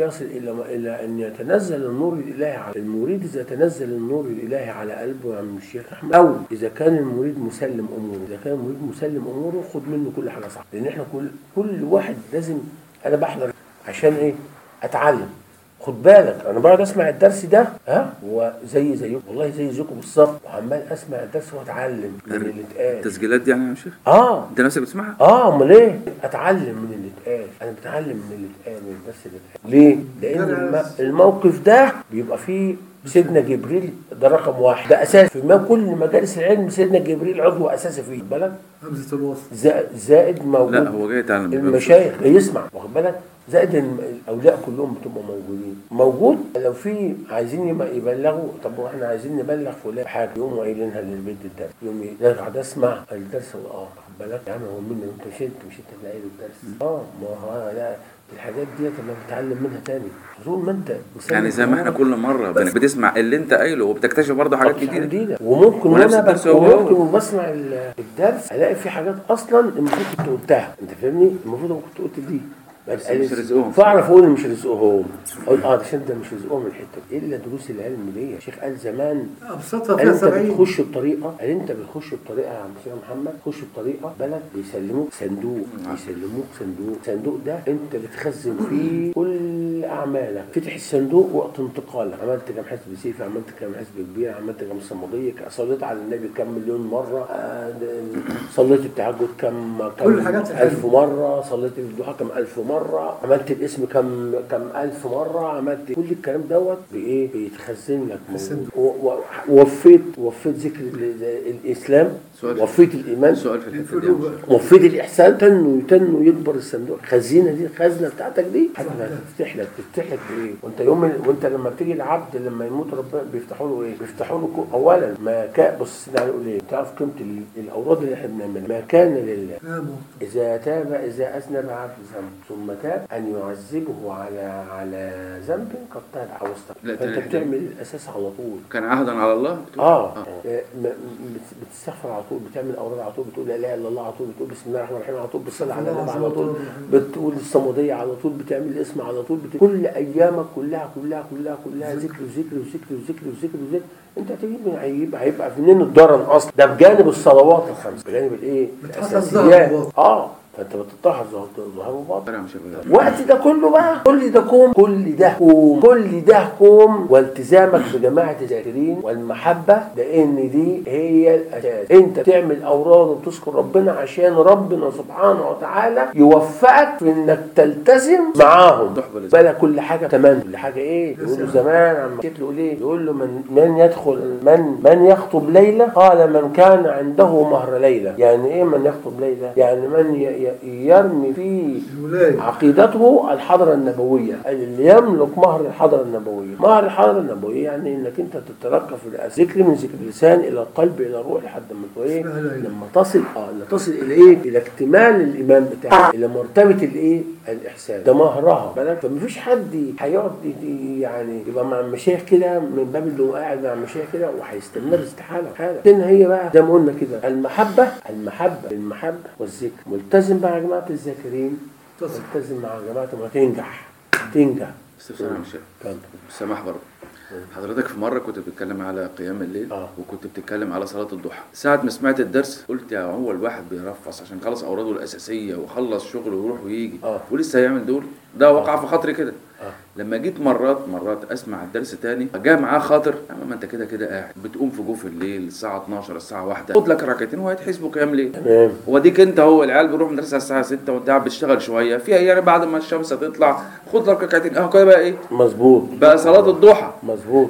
Speaker 1: الى الى ان يتنزل النور الالهي على المريد اذا تنزل النور الالهي على قلبه يا عم الشيخ احمد او اذا كان المريد مسلم اموره اذا كان المريد مسلم اموره خد منه كل حاجه صح لان احنا كل كل واحد لازم انا بحضر عشان ايه اتعلم خد بالك انا بقعد اسمع الدرس ده ها وزي زيكم والله زي زيكم بالظبط وعمال اسمع الدرس واتعلم من اللي اتقال
Speaker 5: التسجيلات دي يعني يا شيخ
Speaker 1: اه
Speaker 5: انت نفسك بتسمعها
Speaker 1: اه امال ايه اتعلم من اللي اتقال انا بتعلم من اللي اتقال من الدرس اللي اتقال ليه لان الم- الموقف ده بيبقى فيه سيدنا جبريل ده رقم واحد ده اساس في ما كل مجالس العلم سيدنا جبريل عضو اساسي فيه خد بالك
Speaker 4: همزة الوصل
Speaker 1: زا- زائد موجود
Speaker 5: لا هو جاي يتعلم
Speaker 1: المشايخ يسمع واخد بالك زائد الم- الاولياء كلهم بتبقوا موجودين موجود لو في عايزين يبقى يبلغوا طب احنا عايزين نبلغ فلان حاجه يقوموا قايلينها للبيت الدرس يقوم يرجع ده اسمع الدرس اه واخد بالك يا عم هو مين انت مش انت مش انت اللي قايل الدرس اه ما هو لا الحاجات ديت انا بتعلم منها تاني طول ما انت
Speaker 5: يعني زي ما احنا كل مره بن- بتسمع اللي انت قايله وبتكتشف برضه حاجات
Speaker 1: حاجات
Speaker 5: جديده
Speaker 1: جديده وممكن
Speaker 5: ونفس
Speaker 1: وانا
Speaker 5: الدرس
Speaker 1: بس
Speaker 5: هو هو.
Speaker 1: وممكن وبسمع ال- الدرس الاقي في حاجات اصلا المفروض كنت قلتها انت فاهمني المفروض أنا كنت قلت دي ما
Speaker 5: بس
Speaker 1: اتقالش.
Speaker 5: مش رزقهم.
Speaker 1: فاعرف اقول إن مش رزقهم اقول اه ده عشان ده مش رزقهم الحته دي الا دروس العلم دي يا شيخ قال زمان
Speaker 4: ابسطها
Speaker 1: قال
Speaker 4: فيها
Speaker 1: انت
Speaker 4: 70
Speaker 1: بتخش بطريقه قال انت بتخش بطريقه يا عم شيخ محمد تخش بطريقه بلد بيسلموك صندوق بيسلموك صندوق الصندوق ده انت بتخزن فيه كل اعمالك فتح الصندوق وقت انتقالك عملت كام حزب سيفي عملت كام حزب كبير عملت كام صموديه صليت على النبي كام مليون مره آه، صليت التهجد كام كام
Speaker 4: كل الحاجات الحلوة.
Speaker 1: ألف مرة صليت الضحى كم ألف مرة عملت الاسم كم كم ألف مرة عملت كل الكلام دوت بإيه بيتخزن لك موجود. و- و- ووفيت وفيت ذكر ال- الإسلام
Speaker 5: سؤال.
Speaker 1: وفيت الإيمان
Speaker 5: سؤال في الحته دي
Speaker 4: الفلوس بقى.
Speaker 1: وفيت الإحسان تنو تنو يكبر الصندوق الخزينة دي الخزنة بتاعتك دي حتى تفتح لك تفتح لك بإيه وأنت يوم ال- وأنت لما بتيجي العبد لما يموت ربنا بيفتحوا له إيه بيفتحوا له كو- أولا ما كان بص سيدنا علي يقول إيه تعرف قيمة ال- الأوراد اللي إحنا بنعملها ما كان لله
Speaker 4: نعم.
Speaker 1: إذا تاب إذا أذنب عبد ذنب ثم تاب أن يعذبه على على ذنب قد تاب أو
Speaker 5: لا،
Speaker 1: استغفر فأنت
Speaker 5: تاني حاجة.
Speaker 1: بتعمل الأساس على طول
Speaker 5: كان عهدا على الله بتقول؟
Speaker 1: اه آه، م- م- بت- بتستغفر على طول بتعمل اوراد على طول بتقول لا اله الا الله على طول بتقول بسم الله الرحمن الرحيم على طول بتصلي على النبي على طول بتقول الصموديه على طول بتعمل الاسم على طول بت... كل ايامك كلها كلها كلها كلها ذكر وذكر وذكر وذكر وذكر وذكر انت هتجيب من هيبقى هيبقى منين الضرر اصلا ده بجانب الصلوات الخمس بجانب الايه
Speaker 4: بتحصل
Speaker 1: الاساسيات
Speaker 4: ظهر وباطن.
Speaker 1: اه فانت بتطهر ظهر ظهر وباطن
Speaker 5: يا مش الغالي.
Speaker 1: وقت ده كله بقى كل ده كوم كل ده كوم كل ده كوم والتزامك بجماعة الذاكرين والمحبة لأن دي هي الأساس أنت تعمل أوراد وتذكر ربنا عشان ربنا سبحانه وتعالى يوفقك في إنك تلتزم معاهم
Speaker 5: تحفة لازم.
Speaker 1: بلا كل حاجة تمام كل حاجة إيه يقول له زمان عم كيف يقول إيه يقول له من من يدخل من من يخطب ليلة قال من كان عنده مهر ليلة يعني إيه من يخطب ليلة يعني من ي- ي- يرمي في
Speaker 4: الولاية
Speaker 1: عقيدته الحضرة النبوية اللي يملك مهر الحضرة النبوية مهر الحضرة النبوية يعني انك انت تترقى في الذكر من ذكر اللسان الى القلب الى الروح لحد ما تبقى ايه
Speaker 4: اسمها لا إله.
Speaker 1: لما تصل اه لما تصل الى ايه الى اكتمال الايمان بتاعك الى مرتبة الايه الاحسان ده مهرها بالك فمفيش حد هيقعد ي- ي- يعني يبقى مع المشايخ كده من باب اللي هو قاعد مع المشايخ كده وهيستمر استحالة حالة لان هي بقى زي ما قلنا كده المحبة المحبة المحبة والذكر ملتزم بقى يا جماعة الذاكرين
Speaker 4: تصل.
Speaker 1: تلتزم مع جماعة ما تنجح تنجح
Speaker 5: استفسار يا مش
Speaker 1: اتفضل.
Speaker 5: بالسماح برضه حضرتك في مره كنت بتتكلم على قيام الليل
Speaker 1: آه.
Speaker 5: وكنت بتتكلم على صلاه الضحى ساعه ما سمعت الدرس قلت يا هو الواحد بيرفص عشان خلص اوراده الاساسيه وخلص شغله ويروح ويجي
Speaker 1: آه.
Speaker 5: ولسه هيعمل دول ده وقع في خاطري كده
Speaker 1: آه.
Speaker 5: لما جيت مرات مرات اسمع الدرس تاني جاء معاه خاطر يا عم ما انت كده كده قاعد بتقوم في جوف الليل الساعه 12 الساعه 1 خد لك ركعتين وهيتحسبوا قيام ليل
Speaker 1: تمام
Speaker 5: وديك انت هو العيال بيروح مدرسه الساعه 6 وانت قاعد بتشتغل شويه فيها يعني بعد ما الشمس تطلع خد لك ركعتين اهو كده بقى ايه
Speaker 1: مظبوط
Speaker 5: بقى صلاه الضحى
Speaker 1: مظبوط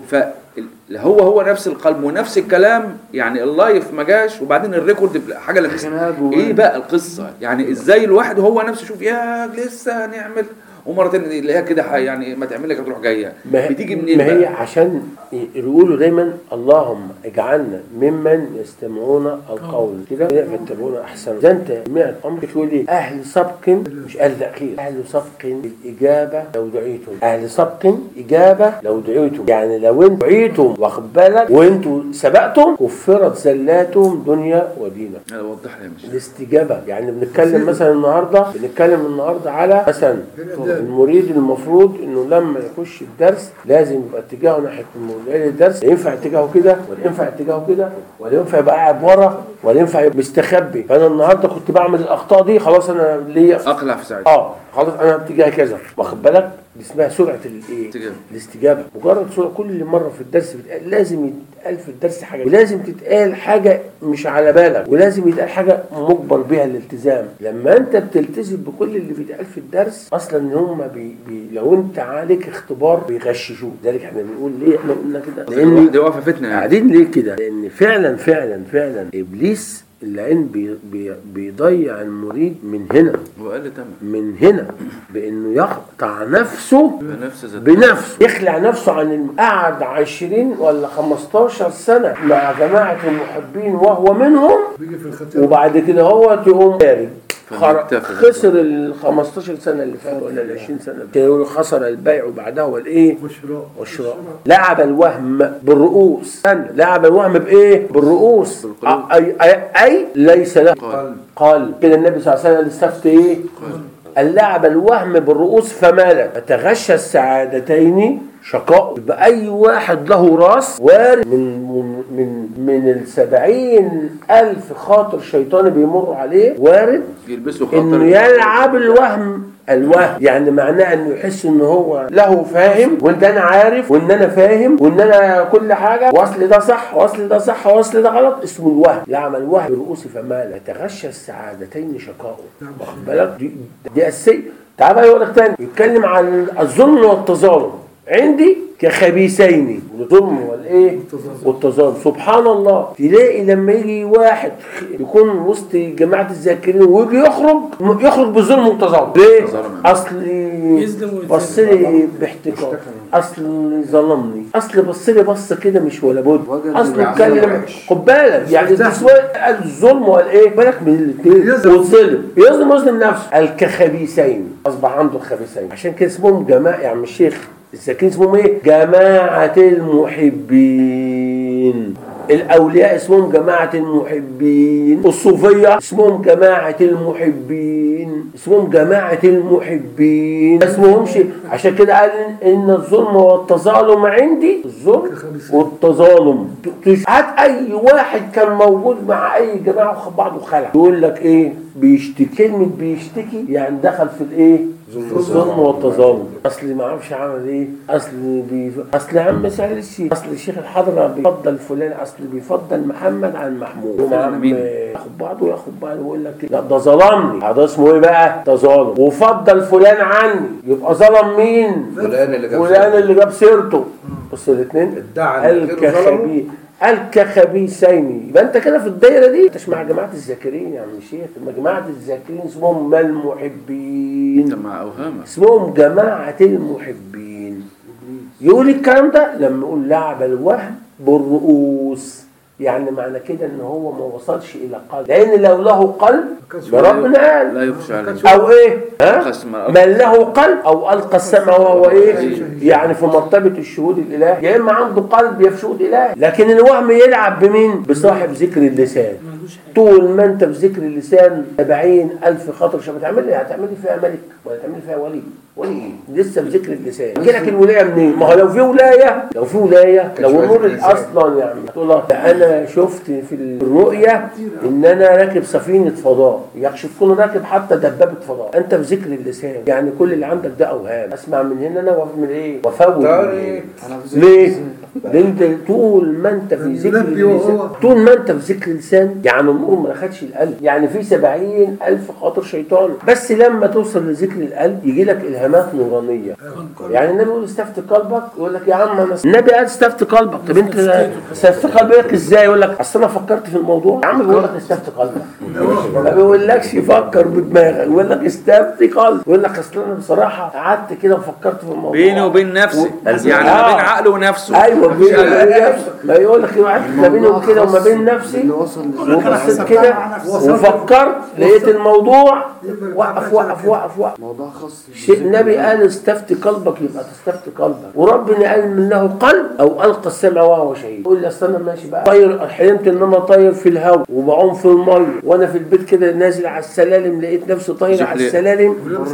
Speaker 5: فهو هو نفس القلب ونفس الكلام يعني اللايف ما جاش وبعدين الريكورد حاجه لسه ايه بقى القصه يعني ازاي الواحد هو نفسه يشوف يا لسه هنعمل ومرتين يلاقيها كده ح- يعني ما تعمل لك تروح جايه
Speaker 1: ما هي-
Speaker 5: بتيجي منين
Speaker 1: ما هي
Speaker 5: بقى؟
Speaker 1: عشان يقولوا دايما اللهم اجعلنا ممن يستمعون القول كده فيتبعون احسن اذا انت سمعت امر تقول لي اهل سبق مش اهل تاخير اهل سبق الاجابه لو دعيتم اهل سبق اجابه لو دعيتم يعني لو انتم دعيتم واخد بالك وانتم سبقتم كفرت زلاتهم دنيا ودينا
Speaker 5: لا، وضح لي يا مش
Speaker 1: الاستجابه يعني بنتكلم مثلا النهارده بنتكلم النهارده على مثلا المريد المفروض انه لما يخش الدرس لازم يبقى اتجاهه ناحيه المريد الدرس لا ينفع اتجاهه كده ولا ينفع اتجاهه كده ولا ينفع يبقى قاعد ورا ولا ينفع يبقى مستخبي فانا النهارده كنت بعمل الاخطاء دي خلاص انا ليا
Speaker 5: اقلع في ساعتها
Speaker 1: اه خلاص انا اتجاه كذا واخد بالك دي اسمها سرعه الايه
Speaker 5: استجابة.
Speaker 1: الاستجابه مجرد سرعه كل مره في الدرس بتقال لازم يتقال في الدرس حاجه ولازم تتقال حاجه مش على بالك ولازم يتقال حاجه مجبر بها الالتزام لما انت بتلتزم بكل اللي بيتقال في الدرس اصلا ان هم بي بي لو انت عليك اختبار بيغششوك لذلك احنا بنقول ليه احنا قلنا كده لان
Speaker 5: دي واقفه فتنه يعني
Speaker 1: قاعدين ليه كده؟ لأن فعلا فعلا فعلا إبليس اللعين بي بي بيضيع المريد من هنا
Speaker 5: وقال تمام
Speaker 1: من هنا بأنه يقطع نفسه
Speaker 5: بنفس ذات
Speaker 1: بنفسه يخلع نفسه عن الم- قعد 20 ولا 15 سنة مع جماعة المحبين وهو منهم
Speaker 6: بيجي في الختام
Speaker 1: وبعد كده هو يقوم خارج خر-
Speaker 5: فبيكتفي.
Speaker 1: خسر ال 15 سنة اللي فاتوا ولا ال 20 سنة كده يقولوا خسر البيع وبعدها والايه؟
Speaker 6: والشراء
Speaker 1: والشراء لعب الوهم بالرؤوس أنا لعب الوهم بايه بالرؤوس
Speaker 5: بالقلوب.
Speaker 1: اي اي, أي ليس له
Speaker 5: قال
Speaker 1: قال كده النبي صلى الله عليه وسلم استفت ايه اللعب الوهم بالرؤوس فمالت فتغشى السعادتين شقاء يبقى اي واحد له راس وارد من من من السبعين الف خاطر شيطاني بيمر عليه وارد
Speaker 5: يلبسوا خاطر
Speaker 1: انه يلعب الوهم الوهم يعني معناه انه يحس ان هو له فاهم وان انا عارف وان انا فاهم وان انا كل حاجه واصل ده صح واصل ده صح واصل ده غلط اسمه الوهم يعمل وهم برؤوس فمال يتغشى السعادتين شقاؤه واخد بالك دي, دي اساسيه تعال بقى يقول لك تاني يتكلم عن الظلم والتظالم عندي كخبيثين الظلم والايه والتظالم سبحان الله تلاقي لما يجي واحد يكون وسط جماعه الذاكرين ويجي يخرج يخرج بالظلم والتظالم ليه
Speaker 5: تظالم.
Speaker 1: اصل
Speaker 4: يظلم ويتظلم.
Speaker 1: بص لي باحتقار اصل ظلمني اصل بص لي بصه كده مش ولا بد
Speaker 3: وجد
Speaker 1: اصل
Speaker 3: بيعمله
Speaker 1: اتكلم
Speaker 3: وحش.
Speaker 1: خد بالك يعني التسويق الظلم والايه بالك من الاثنين
Speaker 6: يظلم.
Speaker 1: والظلم يظلم يظلم نفسه الكخبيثين اصبح عنده الخبيثين عشان كده اسمهم جماعه يا عم الشيخ الذاكرين اسمهم ايه؟ جماعه المحبين الاولياء اسمهم جماعه المحبين الصوفيه اسمهم جماعه المحبين اسمهم جماعه المحبين ما اسمهمش عشان كده قال ان الظلم والتظالم عندي الظلم والتظالم تش- هات اي واحد كان موجود مع اي جماعه وخد بعضه وخلع يقول لك ايه بيشتكي كلمه بيشتكي يعني دخل في الايه الظلم والتظالم اصل ما اعرفش عمل ايه اصل بي... اصل يا عم سهل الشيخ اصل الشيخ الحضره بيفضل فلان اصل بيفضل محمد عن محمود يقوم عم
Speaker 5: مين؟
Speaker 1: ياخد بعضه ياخد بعضه ويقول لك لا ده ظلمني هذا اسمه ايه بقى تظالم وفضل فلان عني يبقى ظلم مين
Speaker 3: فلان اللي جاب
Speaker 1: فلان
Speaker 3: سيرته.
Speaker 1: اللي جاب سيرته بص الاثنين
Speaker 3: ادعى إن غيره ظلمه.
Speaker 1: الكخبي الكخبيثين يبقى انت كده في الدايره دي انت مع جماعه الذاكرين يا عم الشيخ ما جماعه الذاكرين اسمهم ما المحبين
Speaker 5: انت مع اوهامك
Speaker 1: اسمهم جماعه المحبين يقول الكلام ده لما يقول لعب الوهم بالرؤوس يعني معنى كده ان هو ما وصلش الى قلب لان لو له قلب ده ربنا قال
Speaker 5: لا يخشى عليه
Speaker 1: او ايه ها
Speaker 5: قسم أو-
Speaker 1: من له قلب او القى السمع وهو ايه يعني في مرتبه الشهود الاله يا اما عنده قلب يا في شهود اله لكن الوهم يلعب بمين بصاحب ذكر اللسان
Speaker 4: ملوش حاجة.
Speaker 1: طول ما انت في ذكر اللسان 70 الف خطر شباب تعمل لي هتعمل لي فيها ملك ولا تعمل لي فيها ولي ولي ايه لسه في ذكر اللسان يجي لك الولايه منين ما هو لو في ولايه لو في ولايه لو
Speaker 3: شوية
Speaker 1: النور
Speaker 3: ذكر اللسان.
Speaker 1: اصلا يعني تقول له ده انا شفت في الرؤيه ان انا راكب سفينه فضاء يكشف تكون راكب حتى دبابه فضاء انت في ذكر اللسان يعني كل اللي عندك ده اوهام اسمع من هنا انا ومن ايه وافوت من
Speaker 3: تاني.
Speaker 1: إيه؟ ليه؟ لان انت طول ما انت في ذكر
Speaker 6: بينبي وهو-
Speaker 1: اللسان طول ما انت في ذكر اللسان يعني النور ما اخدش القلب يعني في سبعين الف خاطر شيطان بس لما توصل لذكر القلب يجي لك الهامات نورانيه يعني النبي يقول استفت قلبك يقول لك يا عم انا النبي قال استفت قلبك طب انت استفت قلبك ازاي يقول لك اصل انا فكرت في الموضوع يا عم بيقول لك استفت قلبك ما بيقولكش فكر بدماغك بيقول لك استفت قلبك يقول لك اصل انا بصراحه قعدت كده وفكرت في الموضوع
Speaker 5: بيني وبين نفسي
Speaker 1: و-
Speaker 5: يعني ما
Speaker 1: آه.
Speaker 5: بين عقله ونفسه
Speaker 1: ايوه وبين ما يقول لك واحد ما بينهم كده وما بين نفسي
Speaker 6: اللي وصل
Speaker 1: وبصيت كده وفكرت لقيت الموضوع وقف وقف وقف وقف
Speaker 6: موضوع خاص
Speaker 1: شيء النبي قال استفتي قلبك يبقى تستفتي قلبك وربنا قال من له قلب او القى السمع وهو شهيد يقول لي اصل انا ماشي بقى طير حلمت ان انا طاير في الهواء وبعوم في الميه وانا في البيت كده نازل على السلالم لقيت نفسي طاير على
Speaker 5: زحليق.
Speaker 1: السلالم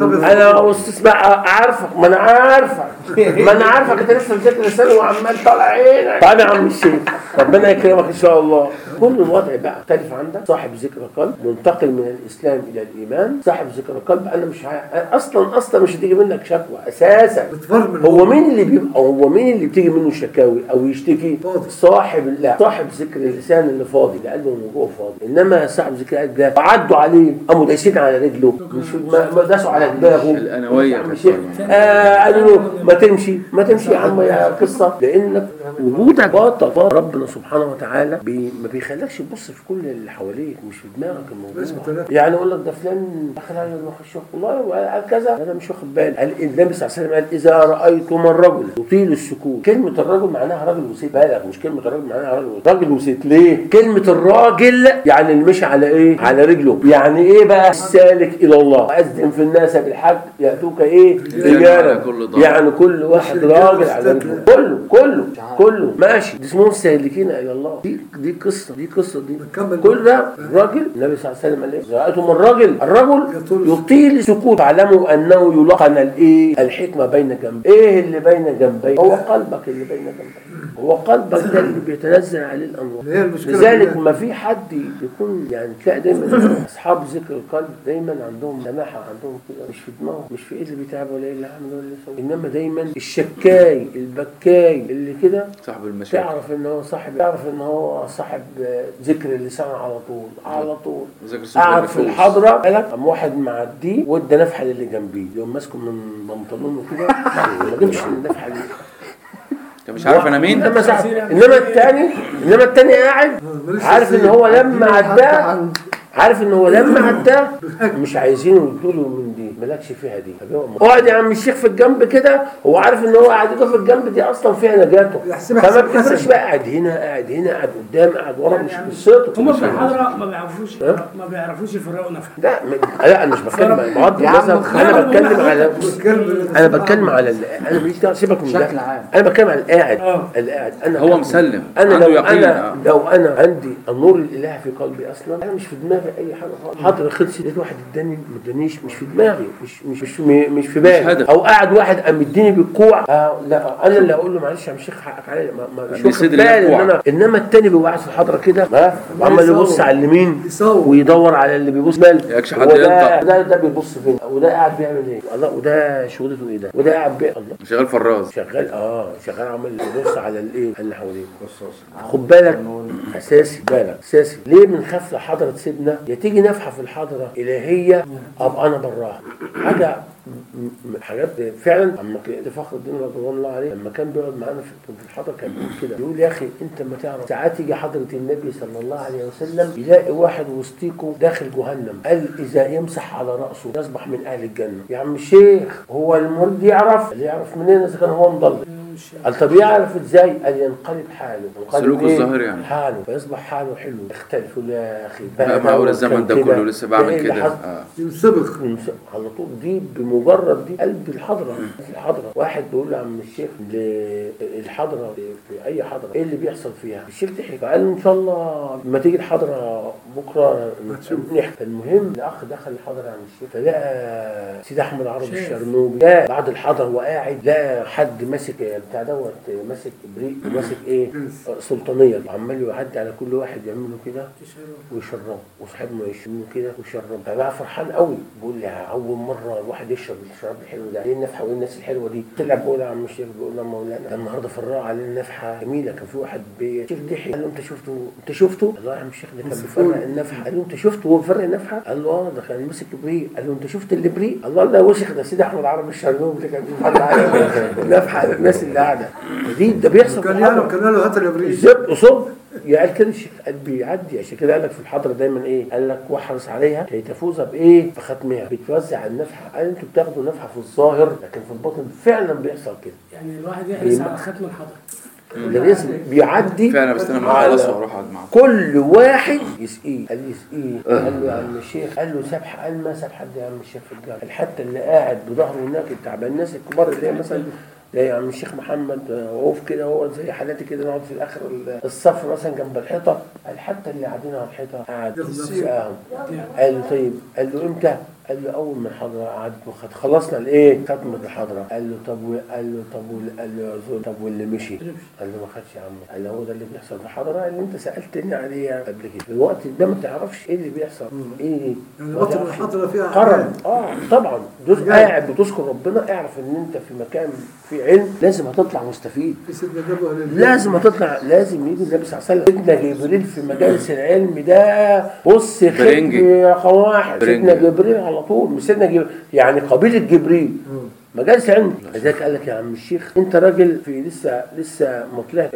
Speaker 1: انا استسمع عارفك ما انا عارفك ما انا عارفك انت لسه بتذاكر لساني وعمال طالع عينك طيب يا عم الشيخ ربنا يكرمك ان شاء الله كل الوضع بقى مختلف عندك صاحب ذكر قلب منتقل من الاسلام الى الايمان صاحب ذكر قلب انا مش ه... اصلا اصلا مش هتيجي منك شكوى اساسا هو مين اللي بيبقى هو مين اللي بتيجي منه شكاوي او يشتكي صاحب لا صاحب ذكر اللسان اللي فاضي اللي قلبه من جوه فاضي انما صاحب ذكر القلب ده عدوا عليه قاموا دايسين على رجله مش ما ما داسوا على دماغه
Speaker 5: الأنوية
Speaker 1: يا عم
Speaker 5: كانت
Speaker 1: الشيخ آه قالوا له ما تمشي ما تمشي يا عم يا قصه لانك وجودك باطل باطل. ربنا سبحانه وتعالى بي ما بيخليكش تبص في كل اللي حواليك مش في دماغك الموضوع يعني يقول لك ده فلان دخل علي ما خش والله وقال كذا انا مش واخد بالي قال النبي صلى الله عليه وسلم قال اذا رايتم الرجل يطيل السكوت كلمه الرجل معناها راجل وست بالغ مش كلمه الرجل معناها راجل وست راجل وست ليه كلمه الراجل يعني اللي مشي على ايه على رجله يعني ايه بقى السالك الى الله اذن في الناس بالحج ياتوك ايه
Speaker 5: على
Speaker 1: رجالا
Speaker 5: كل ضامن.
Speaker 1: يعني كل واحد راجل على رجله كله كله كله ماشي دي اسمهم سالكين الى الله دي دي قصه دي قصه دي كل ده الراجل النبي صلى الله عليه وسلم قال ايه إذا رايتم الرجل الرجل يطيل السكوت فاعلموا انه يلقن الايه الحكمه بين جنبيه ايه اللي بين جنبيه هو قلبك اللي بين جنبيه هو قلبك ده اللي بيتنزل عليه الانوار
Speaker 7: هي المشكلة
Speaker 1: لذلك
Speaker 7: كلها.
Speaker 1: ما في حد يكون يعني تلاقي دايما اصحاب ذكر القلب دايما عندهم سماحه عندهم كده مش في دماغه مش في ايه اللي بيتعب ولا ايه اللي عامل ولا اللي يسوي انما دايما الشكاي البكاي اللي كده
Speaker 5: صاحب المشاكل
Speaker 1: تعرف ان هو صاحب تعرف ان هو صاحب آه، ذكر اللسان على طول على طول
Speaker 5: ذكر صوت
Speaker 1: قعد في
Speaker 5: النفوس.
Speaker 1: الحضره قالك قام واحد معديه وادى نفحه للي جنبيه يقوم ماسكه من بنطلونه كده ما جابش النفحه دي
Speaker 5: انت مش عارف انا مين
Speaker 1: انما ساعة انما الثاني انما الثاني قاعد عارف ان هو لما عداه عارف ان هو لما عداه مش عايزينه يدوله من دي مالكش فيها دي فبيقعد اقعد يا عم الشيخ في الجنب كده هو عارف ان هو قعدته في الجنب دي اصلا فيها نجاته
Speaker 7: يحسبها
Speaker 1: فما
Speaker 7: حساب
Speaker 1: بتفرقش
Speaker 7: حسن.
Speaker 1: بقى قاعد هنا قاعد هنا قاعد قدام قاعد ورا مش قصته
Speaker 4: هم في الحضرة ما بيعرفوش ما بيعرفوش يفرقوا نفسهم
Speaker 1: لا م- لا انا مش بتكلم بغض
Speaker 6: يا عم
Speaker 1: النظر انا بتكلم على
Speaker 7: الكلب
Speaker 1: انا بتكلم على ال- انا ماليش دعوه سيبك من ده
Speaker 6: بشكل عام.
Speaker 1: انا بتكلم على القاعد
Speaker 4: آه.
Speaker 1: القاعد انا
Speaker 5: هو
Speaker 1: قاعد.
Speaker 5: مسلم
Speaker 1: انا
Speaker 5: عنده
Speaker 1: لو
Speaker 5: يقين
Speaker 1: انا
Speaker 5: آه.
Speaker 1: لو انا عندي النور الالهي في قلبي اصلا انا مش في دماغي اي حاجه خالص حاضر خلص لقيت واحد اداني ما ادانيش مش في دماغي مش مش مش, مش في بالي
Speaker 5: هدف.
Speaker 1: او قاعد واحد قام مديني بالكوع آه لا انا اللي اقول له معلش يا عم شيخ حقك عليا ما- ما- مش
Speaker 5: أن
Speaker 1: واخد
Speaker 5: يسد
Speaker 1: بالي
Speaker 5: لك
Speaker 1: ان انا انما التاني بيبقى قاعد في الحضره كده ما وعمال يبص على اليمين
Speaker 7: يصور.
Speaker 1: ويدور على اللي بيبص بال
Speaker 5: يكش حد
Speaker 1: وده
Speaker 5: ينطق.
Speaker 1: ده ده بيبص فين وده قاعد بيعمل ايه الله وده شغلته ايه ده وده قاعد بي... الله
Speaker 5: شغال فراز
Speaker 1: شغال اه شغال عمال يبص على الايه اللي حواليه خد بالك اساسي بالك اساسي ليه بنخاف لحضره سيدنا يا تيجي نفحه في الحضره الهيه ابقى انا براها حاجه م- م- حاجات فعلا اما كده فخر الدين رضي الله عليه لما كان بيقعد معانا في في الحضره كان بيقول كده يقول يا اخي انت ما تعرف ساعات يجي حضره النبي صلى الله عليه وسلم يلاقي واحد وسطيكم داخل جهنم قال اذا يمسح على راسه يصبح من اهل الجنه يا عم الشيخ هو المريد يعرف اللي يعرف منين اذا كان هو مضل قال طب يعرف ازاي؟ قال ينقلب حاله ينقلب
Speaker 5: سلوكه
Speaker 1: إيه؟
Speaker 5: الظاهري يعني.
Speaker 1: حاله فيصبح حاله حلو يختلف يقول يا اخي
Speaker 5: لا معقول الزمن ده
Speaker 1: كان
Speaker 5: كله
Speaker 1: كده.
Speaker 5: لسه بعمل
Speaker 1: إيه اللي
Speaker 5: كده
Speaker 1: حصل؟
Speaker 5: آه.
Speaker 7: ينسبق
Speaker 1: على طول دي بمجرد دي قلب الحضره الحضره واحد بيقول له عم الشيخ ل- الحضره في اي حضره ايه اللي بيحصل فيها؟ الشيخ ضحك قال له ان شاء الله لما تيجي الحضره بكره نحكي المهم الاخ دخل الحضره عن الشيخ فلقى سيدي احمد عربي الشرنوبي لا بعد الحضره وقاعد لقى حد ماسك بتاع دوت ماسك ابريق وماسك ايه؟ سلطانيه وعمال يعدي على كل واحد يعمله كده ويشربه وصاحبنا يشربه كده ويشربه فبقى فرحان قوي بيقول لي اول مره الواحد يشرب الشراب الحلو ده ايه النفحه وايه الناس الحلوه دي طلع بيقول يا عم الشيخ بيقول له مولانا ده النهارده فرقوا علينا النفحه جميله كان في واحد الشيخ ضحك قال له انت شفته انت شفته؟ قال له يا عم الشيخ ده كان بيفرق النفحه قال له انت شفته وهو بيفرق النفحه؟ قال له اه ده كان ماسك ابريق قال له انت شفت الابريق؟ الله لا وسخ ده سيدي احمد عربي الشرنوبي اللي كان بيفرق على النفحه على الناس اللي قاعده دي ده بيحصل في
Speaker 7: كان
Speaker 1: الحضرة.
Speaker 7: يعلم كان له هات الابريق
Speaker 1: زب صب يا قال كده الشيخ قال بيعدي عشان كده قال لك في الحضره دايما ايه؟ قال لك واحرص عليها كي تفوز بايه؟ بختمها بتوزع النفحه قال انتوا بتاخدوا نفحه في الظاهر لكن في الباطن فعلا بيحصل كده
Speaker 4: يعني الواحد يحرص على ختم الحضر
Speaker 1: الرئيس بيعدي
Speaker 5: فعلا بس انا ما
Speaker 1: على
Speaker 5: خلاص واروح اقعد معاهم
Speaker 1: كل واحد يسقيه قال لي يسقيه قال له يا عم الشيخ قال له سبح قال ما ساب حد يا عم الشيخ في الجامع قال حتى اللي قاعد بظهره هناك التعبان الناس الكبار اللي هي مثلا زي عم الشيخ محمد وقف كده هو زي حالاتي كده نقعد في الاخر الصف مثلا جنب الحيطه قال حتى اللي قاعدين على الحيطه قاعد يسقاهم قال له طيب قال له امتى؟ قال له اول ما الحضره قعدت وخد خلصنا الايه؟ ختمه الحضره قال له طب و... قال له طب وال... قال له يا زول طب واللي مشي؟ قال له ما خدش يا عم قال له هو ده اللي بيحصل في الحضره اللي انت سالتني عليه قبل كده في الوقت ده ما تعرفش ايه اللي بيحصل ايه
Speaker 6: يعني
Speaker 1: ما
Speaker 6: وقت
Speaker 1: تعرفش.
Speaker 6: الحضرة فيها
Speaker 1: قرن
Speaker 6: أعمال.
Speaker 1: اه طبعا دوس قاعد بتذكر ربنا اعرف ان انت في مكان في علم لازم هتطلع مستفيد
Speaker 6: في سيدنا جابوا أهل البيت.
Speaker 1: لازم هتطلع لازم يجي النبي صلى الله عليه وسلم سيدنا جبريل في مجالس العلم ده بص
Speaker 5: برنجي.
Speaker 1: خدمة رقم واحد
Speaker 5: برنجي.
Speaker 1: سيدنا جبريل على طول مش سيدنا جبريل يعني قبيله جبريل مجالس العلم لذلك قال لك يا عم الشيخ انت راجل في لسه لسه ما طلعت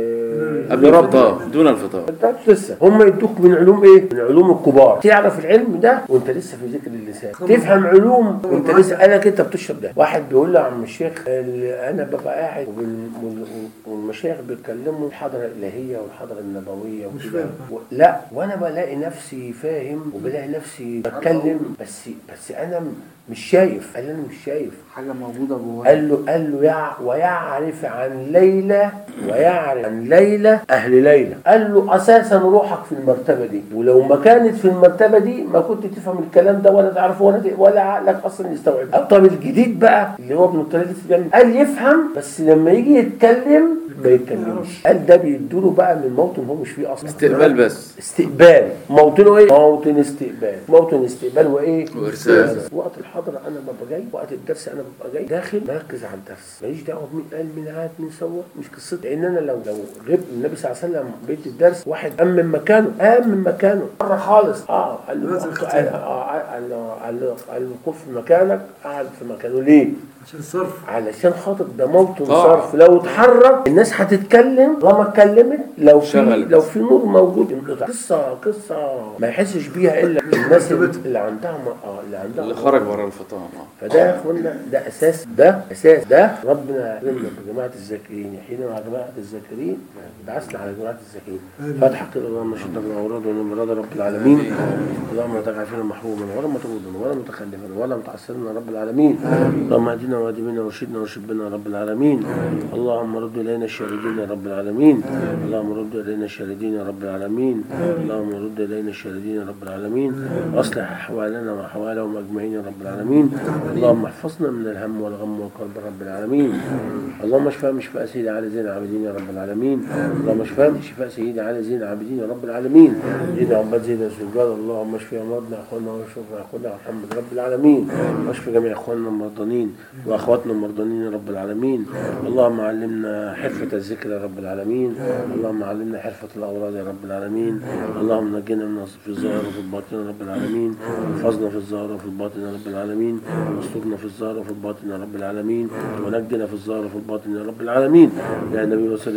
Speaker 1: إيه
Speaker 5: قبل الفطار دون الفطار
Speaker 1: انت لسه هم يدوك من علوم ايه؟ من علوم الكبار تعرف العلم ده وانت لسه في ذكر اللسان تفهم علوم وانت لسه قالك انت بتشرب ده واحد بيقول له يا عم الشيخ ال- انا ببقى قاعد وبال- وال- والمشايخ بيتكلموا الحضره الالهيه والحضره النبويه
Speaker 6: مش
Speaker 1: وكده.
Speaker 6: فاهم.
Speaker 1: و- لا وانا بلاقي نفسي فاهم وبلاقي نفسي بتكلم بس بس انا م- مش شايف قال لي انا مش شايف
Speaker 5: حاجه موجوده جواها
Speaker 1: قال له قال له يع ويعرف عن ليلى ويعرف عن ليلى اهل ليلى قال له اساسا روحك في المرتبه دي ولو ما كانت في المرتبه دي ما كنت تفهم الكلام ده ولا تعرفه ولا ت- ولا عقلك اصلا يستوعب طب الجديد بقى اللي هو ابن الطريق لسه بيعمل قال يفهم بس لما يجي يتكلم ما يتكلمش قال ده بيدوله بقى من موطن هو مش فيه اصلا
Speaker 5: استقبال بس
Speaker 1: استقبال موطنه ايه موطن استقبال موطن استقبال وايه
Speaker 5: وإرسال.
Speaker 1: وقت الحضره انا ببقى جاي وقت الدرس انا ببقى جاي داخل مركز على الدرس ماليش دعوه بمين قال مين عاد مين سوى مش قصتي لان انا لو لو غبت النبي صلى الله عليه وسلم بيدي الدرس واحد قام من مكانه قام من مكانه بره خالص اه قال له
Speaker 6: لازم
Speaker 1: قال
Speaker 6: اختيار.
Speaker 1: آه، قال له قال له قال له قف في مكانك قعد في مكانه ليه؟
Speaker 6: عشان صرف
Speaker 1: علشان خاطر ده موطن
Speaker 5: طبعا.
Speaker 1: صرف لو اتحرك الناس هتتكلم لما اتكلمت لو في
Speaker 5: شغلت.
Speaker 1: لو في نور موجود انقطع قصه قصه ما يحسش بيها الا الناس اللي عندها م- اه اللي عندها
Speaker 5: اللي خرج بره الفطار اه
Speaker 1: فده يا اخوانا ده اساس ده اساس ده ربنا يكرمنا بجماعه الذاكرين يحيينا مع جماعه الذاكرين بعثنا على جماعه الذاكرين فاتحه كده اللهم شد من اوراد ومن مراد رب العالمين اللهم لا تجعل فينا محروما ولا مطرودا ولا متخلفا ولا متعسرا يا رب العالمين اللهم اهدنا واهد بنا وارشدنا وارشد بنا يا رب العالمين اللهم رد الينا الشاردين يا رب العالمين اللهم رد الينا الشاردين يا رب العالمين اللهم رد الينا الشاردين يا رب العالمين اصلح احوالنا واحوالهم اجمعين يا رب العالمين اللهم احفظنا من الهم والغم والكرب يا رب العالمين اللهم اشفى من شفاء سيدي علي زين العابدين يا رب العالمين اللهم اشفى من شفاء سيدي علي زين العابدين يا رب العالمين زين عباد زين السجاد اللهم اشفي امراضنا اخواننا واشفي اخواننا محمد رب العالمين واشف جميع اخواننا المرضانين واخواتنا المرضانين يا رب العالمين اللهم علمنا حرفة الذكر يا رب العالمين اللهم علمنا حرفة الاوراد يا رب العالمين اللهم نجنا من في الظاهر وفي الباطن يا رب العالمين واحفظنا في الظاهر وفي الباطن يا رب العالمين واسترنا في الظاهر وفي الباطن يا رب العالمين ونجنا في الظاهر وفي الباطن يا رب العالمين يا نبي وصل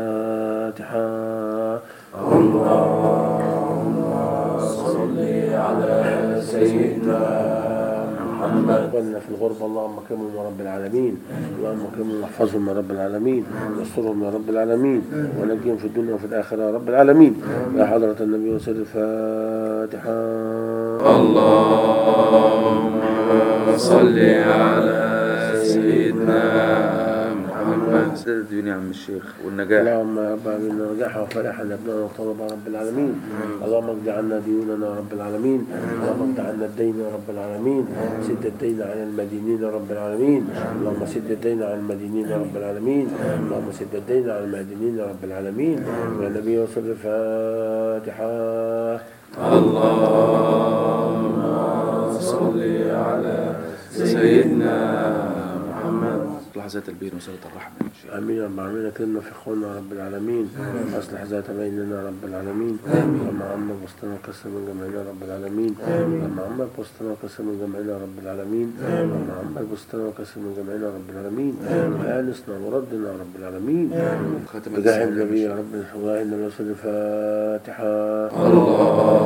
Speaker 1: الفاتحة صل على سيدنا محمد ولنا في الغربة اللهم اكرمهم يا رب العالمين اللهم اكرمهم واحفظهم يا رب العالمين واسترهم يا رب العالمين ونجيهم في الدنيا وفي الآخرة يا رب العالمين يا حضرة النبي وسر الفاتحة
Speaker 5: اللهم صل على سيدنا محمد سيد الدنيا يا عم الشيخ والنجاح
Speaker 1: اللهم يا رب العالمين نجاحا وفلاحا لابنائنا وطلبة رب العالمين اللهم اقض عنا ديوننا يا رب العالمين اللهم اقض عنا الدين يا رب العالمين سد الدين عن المدينين يا رب العالمين اللهم سد الدين عن المدينين يا رب العالمين اللهم سد الدين عن المدينين يا رب العالمين يا نبي وصل الفاتحة
Speaker 5: اللهم صل على سيدنا محمد اصلح ذات البين وصلة الرحمة يا شيخ
Speaker 1: امين يا رب العالمين اكرمنا في اخواننا يا رب العالمين اصلح ذات بيننا يا رب العالمين اللهم عمك وسطنا وكسر من جمعنا يا رب العالمين اللهم عمك وسطنا وكسر من جمعنا يا رب العالمين اللهم عمك وسطنا وكسر من جمعنا يا رب العالمين وانسنا وردنا يا رب العالمين
Speaker 5: خاتم
Speaker 1: بجاه النبي يا رب بجاه النبي صلى الفاتحه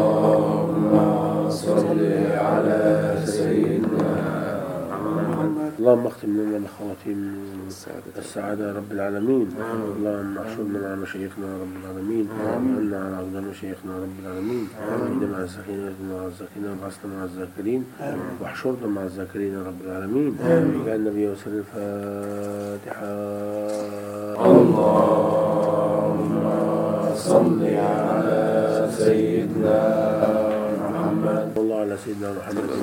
Speaker 5: اللهم صل على سيدنا محمد
Speaker 1: اللهم اختم لنا بخواتيم السعادة يا رب العالمين اللهم احشرنا مع مشايخنا يا رب العالمين وعنا على أقدار مشايخنا يا رب العالمين واهدنا مع الزاكرين واهدنا مع الزاكرين وابعثنا مع الذاكرين واحشرنا مع الذاكرين يا رب العالمين اجعل النبي وسر الفاتحة اللهم صل على سيدنا محمد الله على سيدنا محمد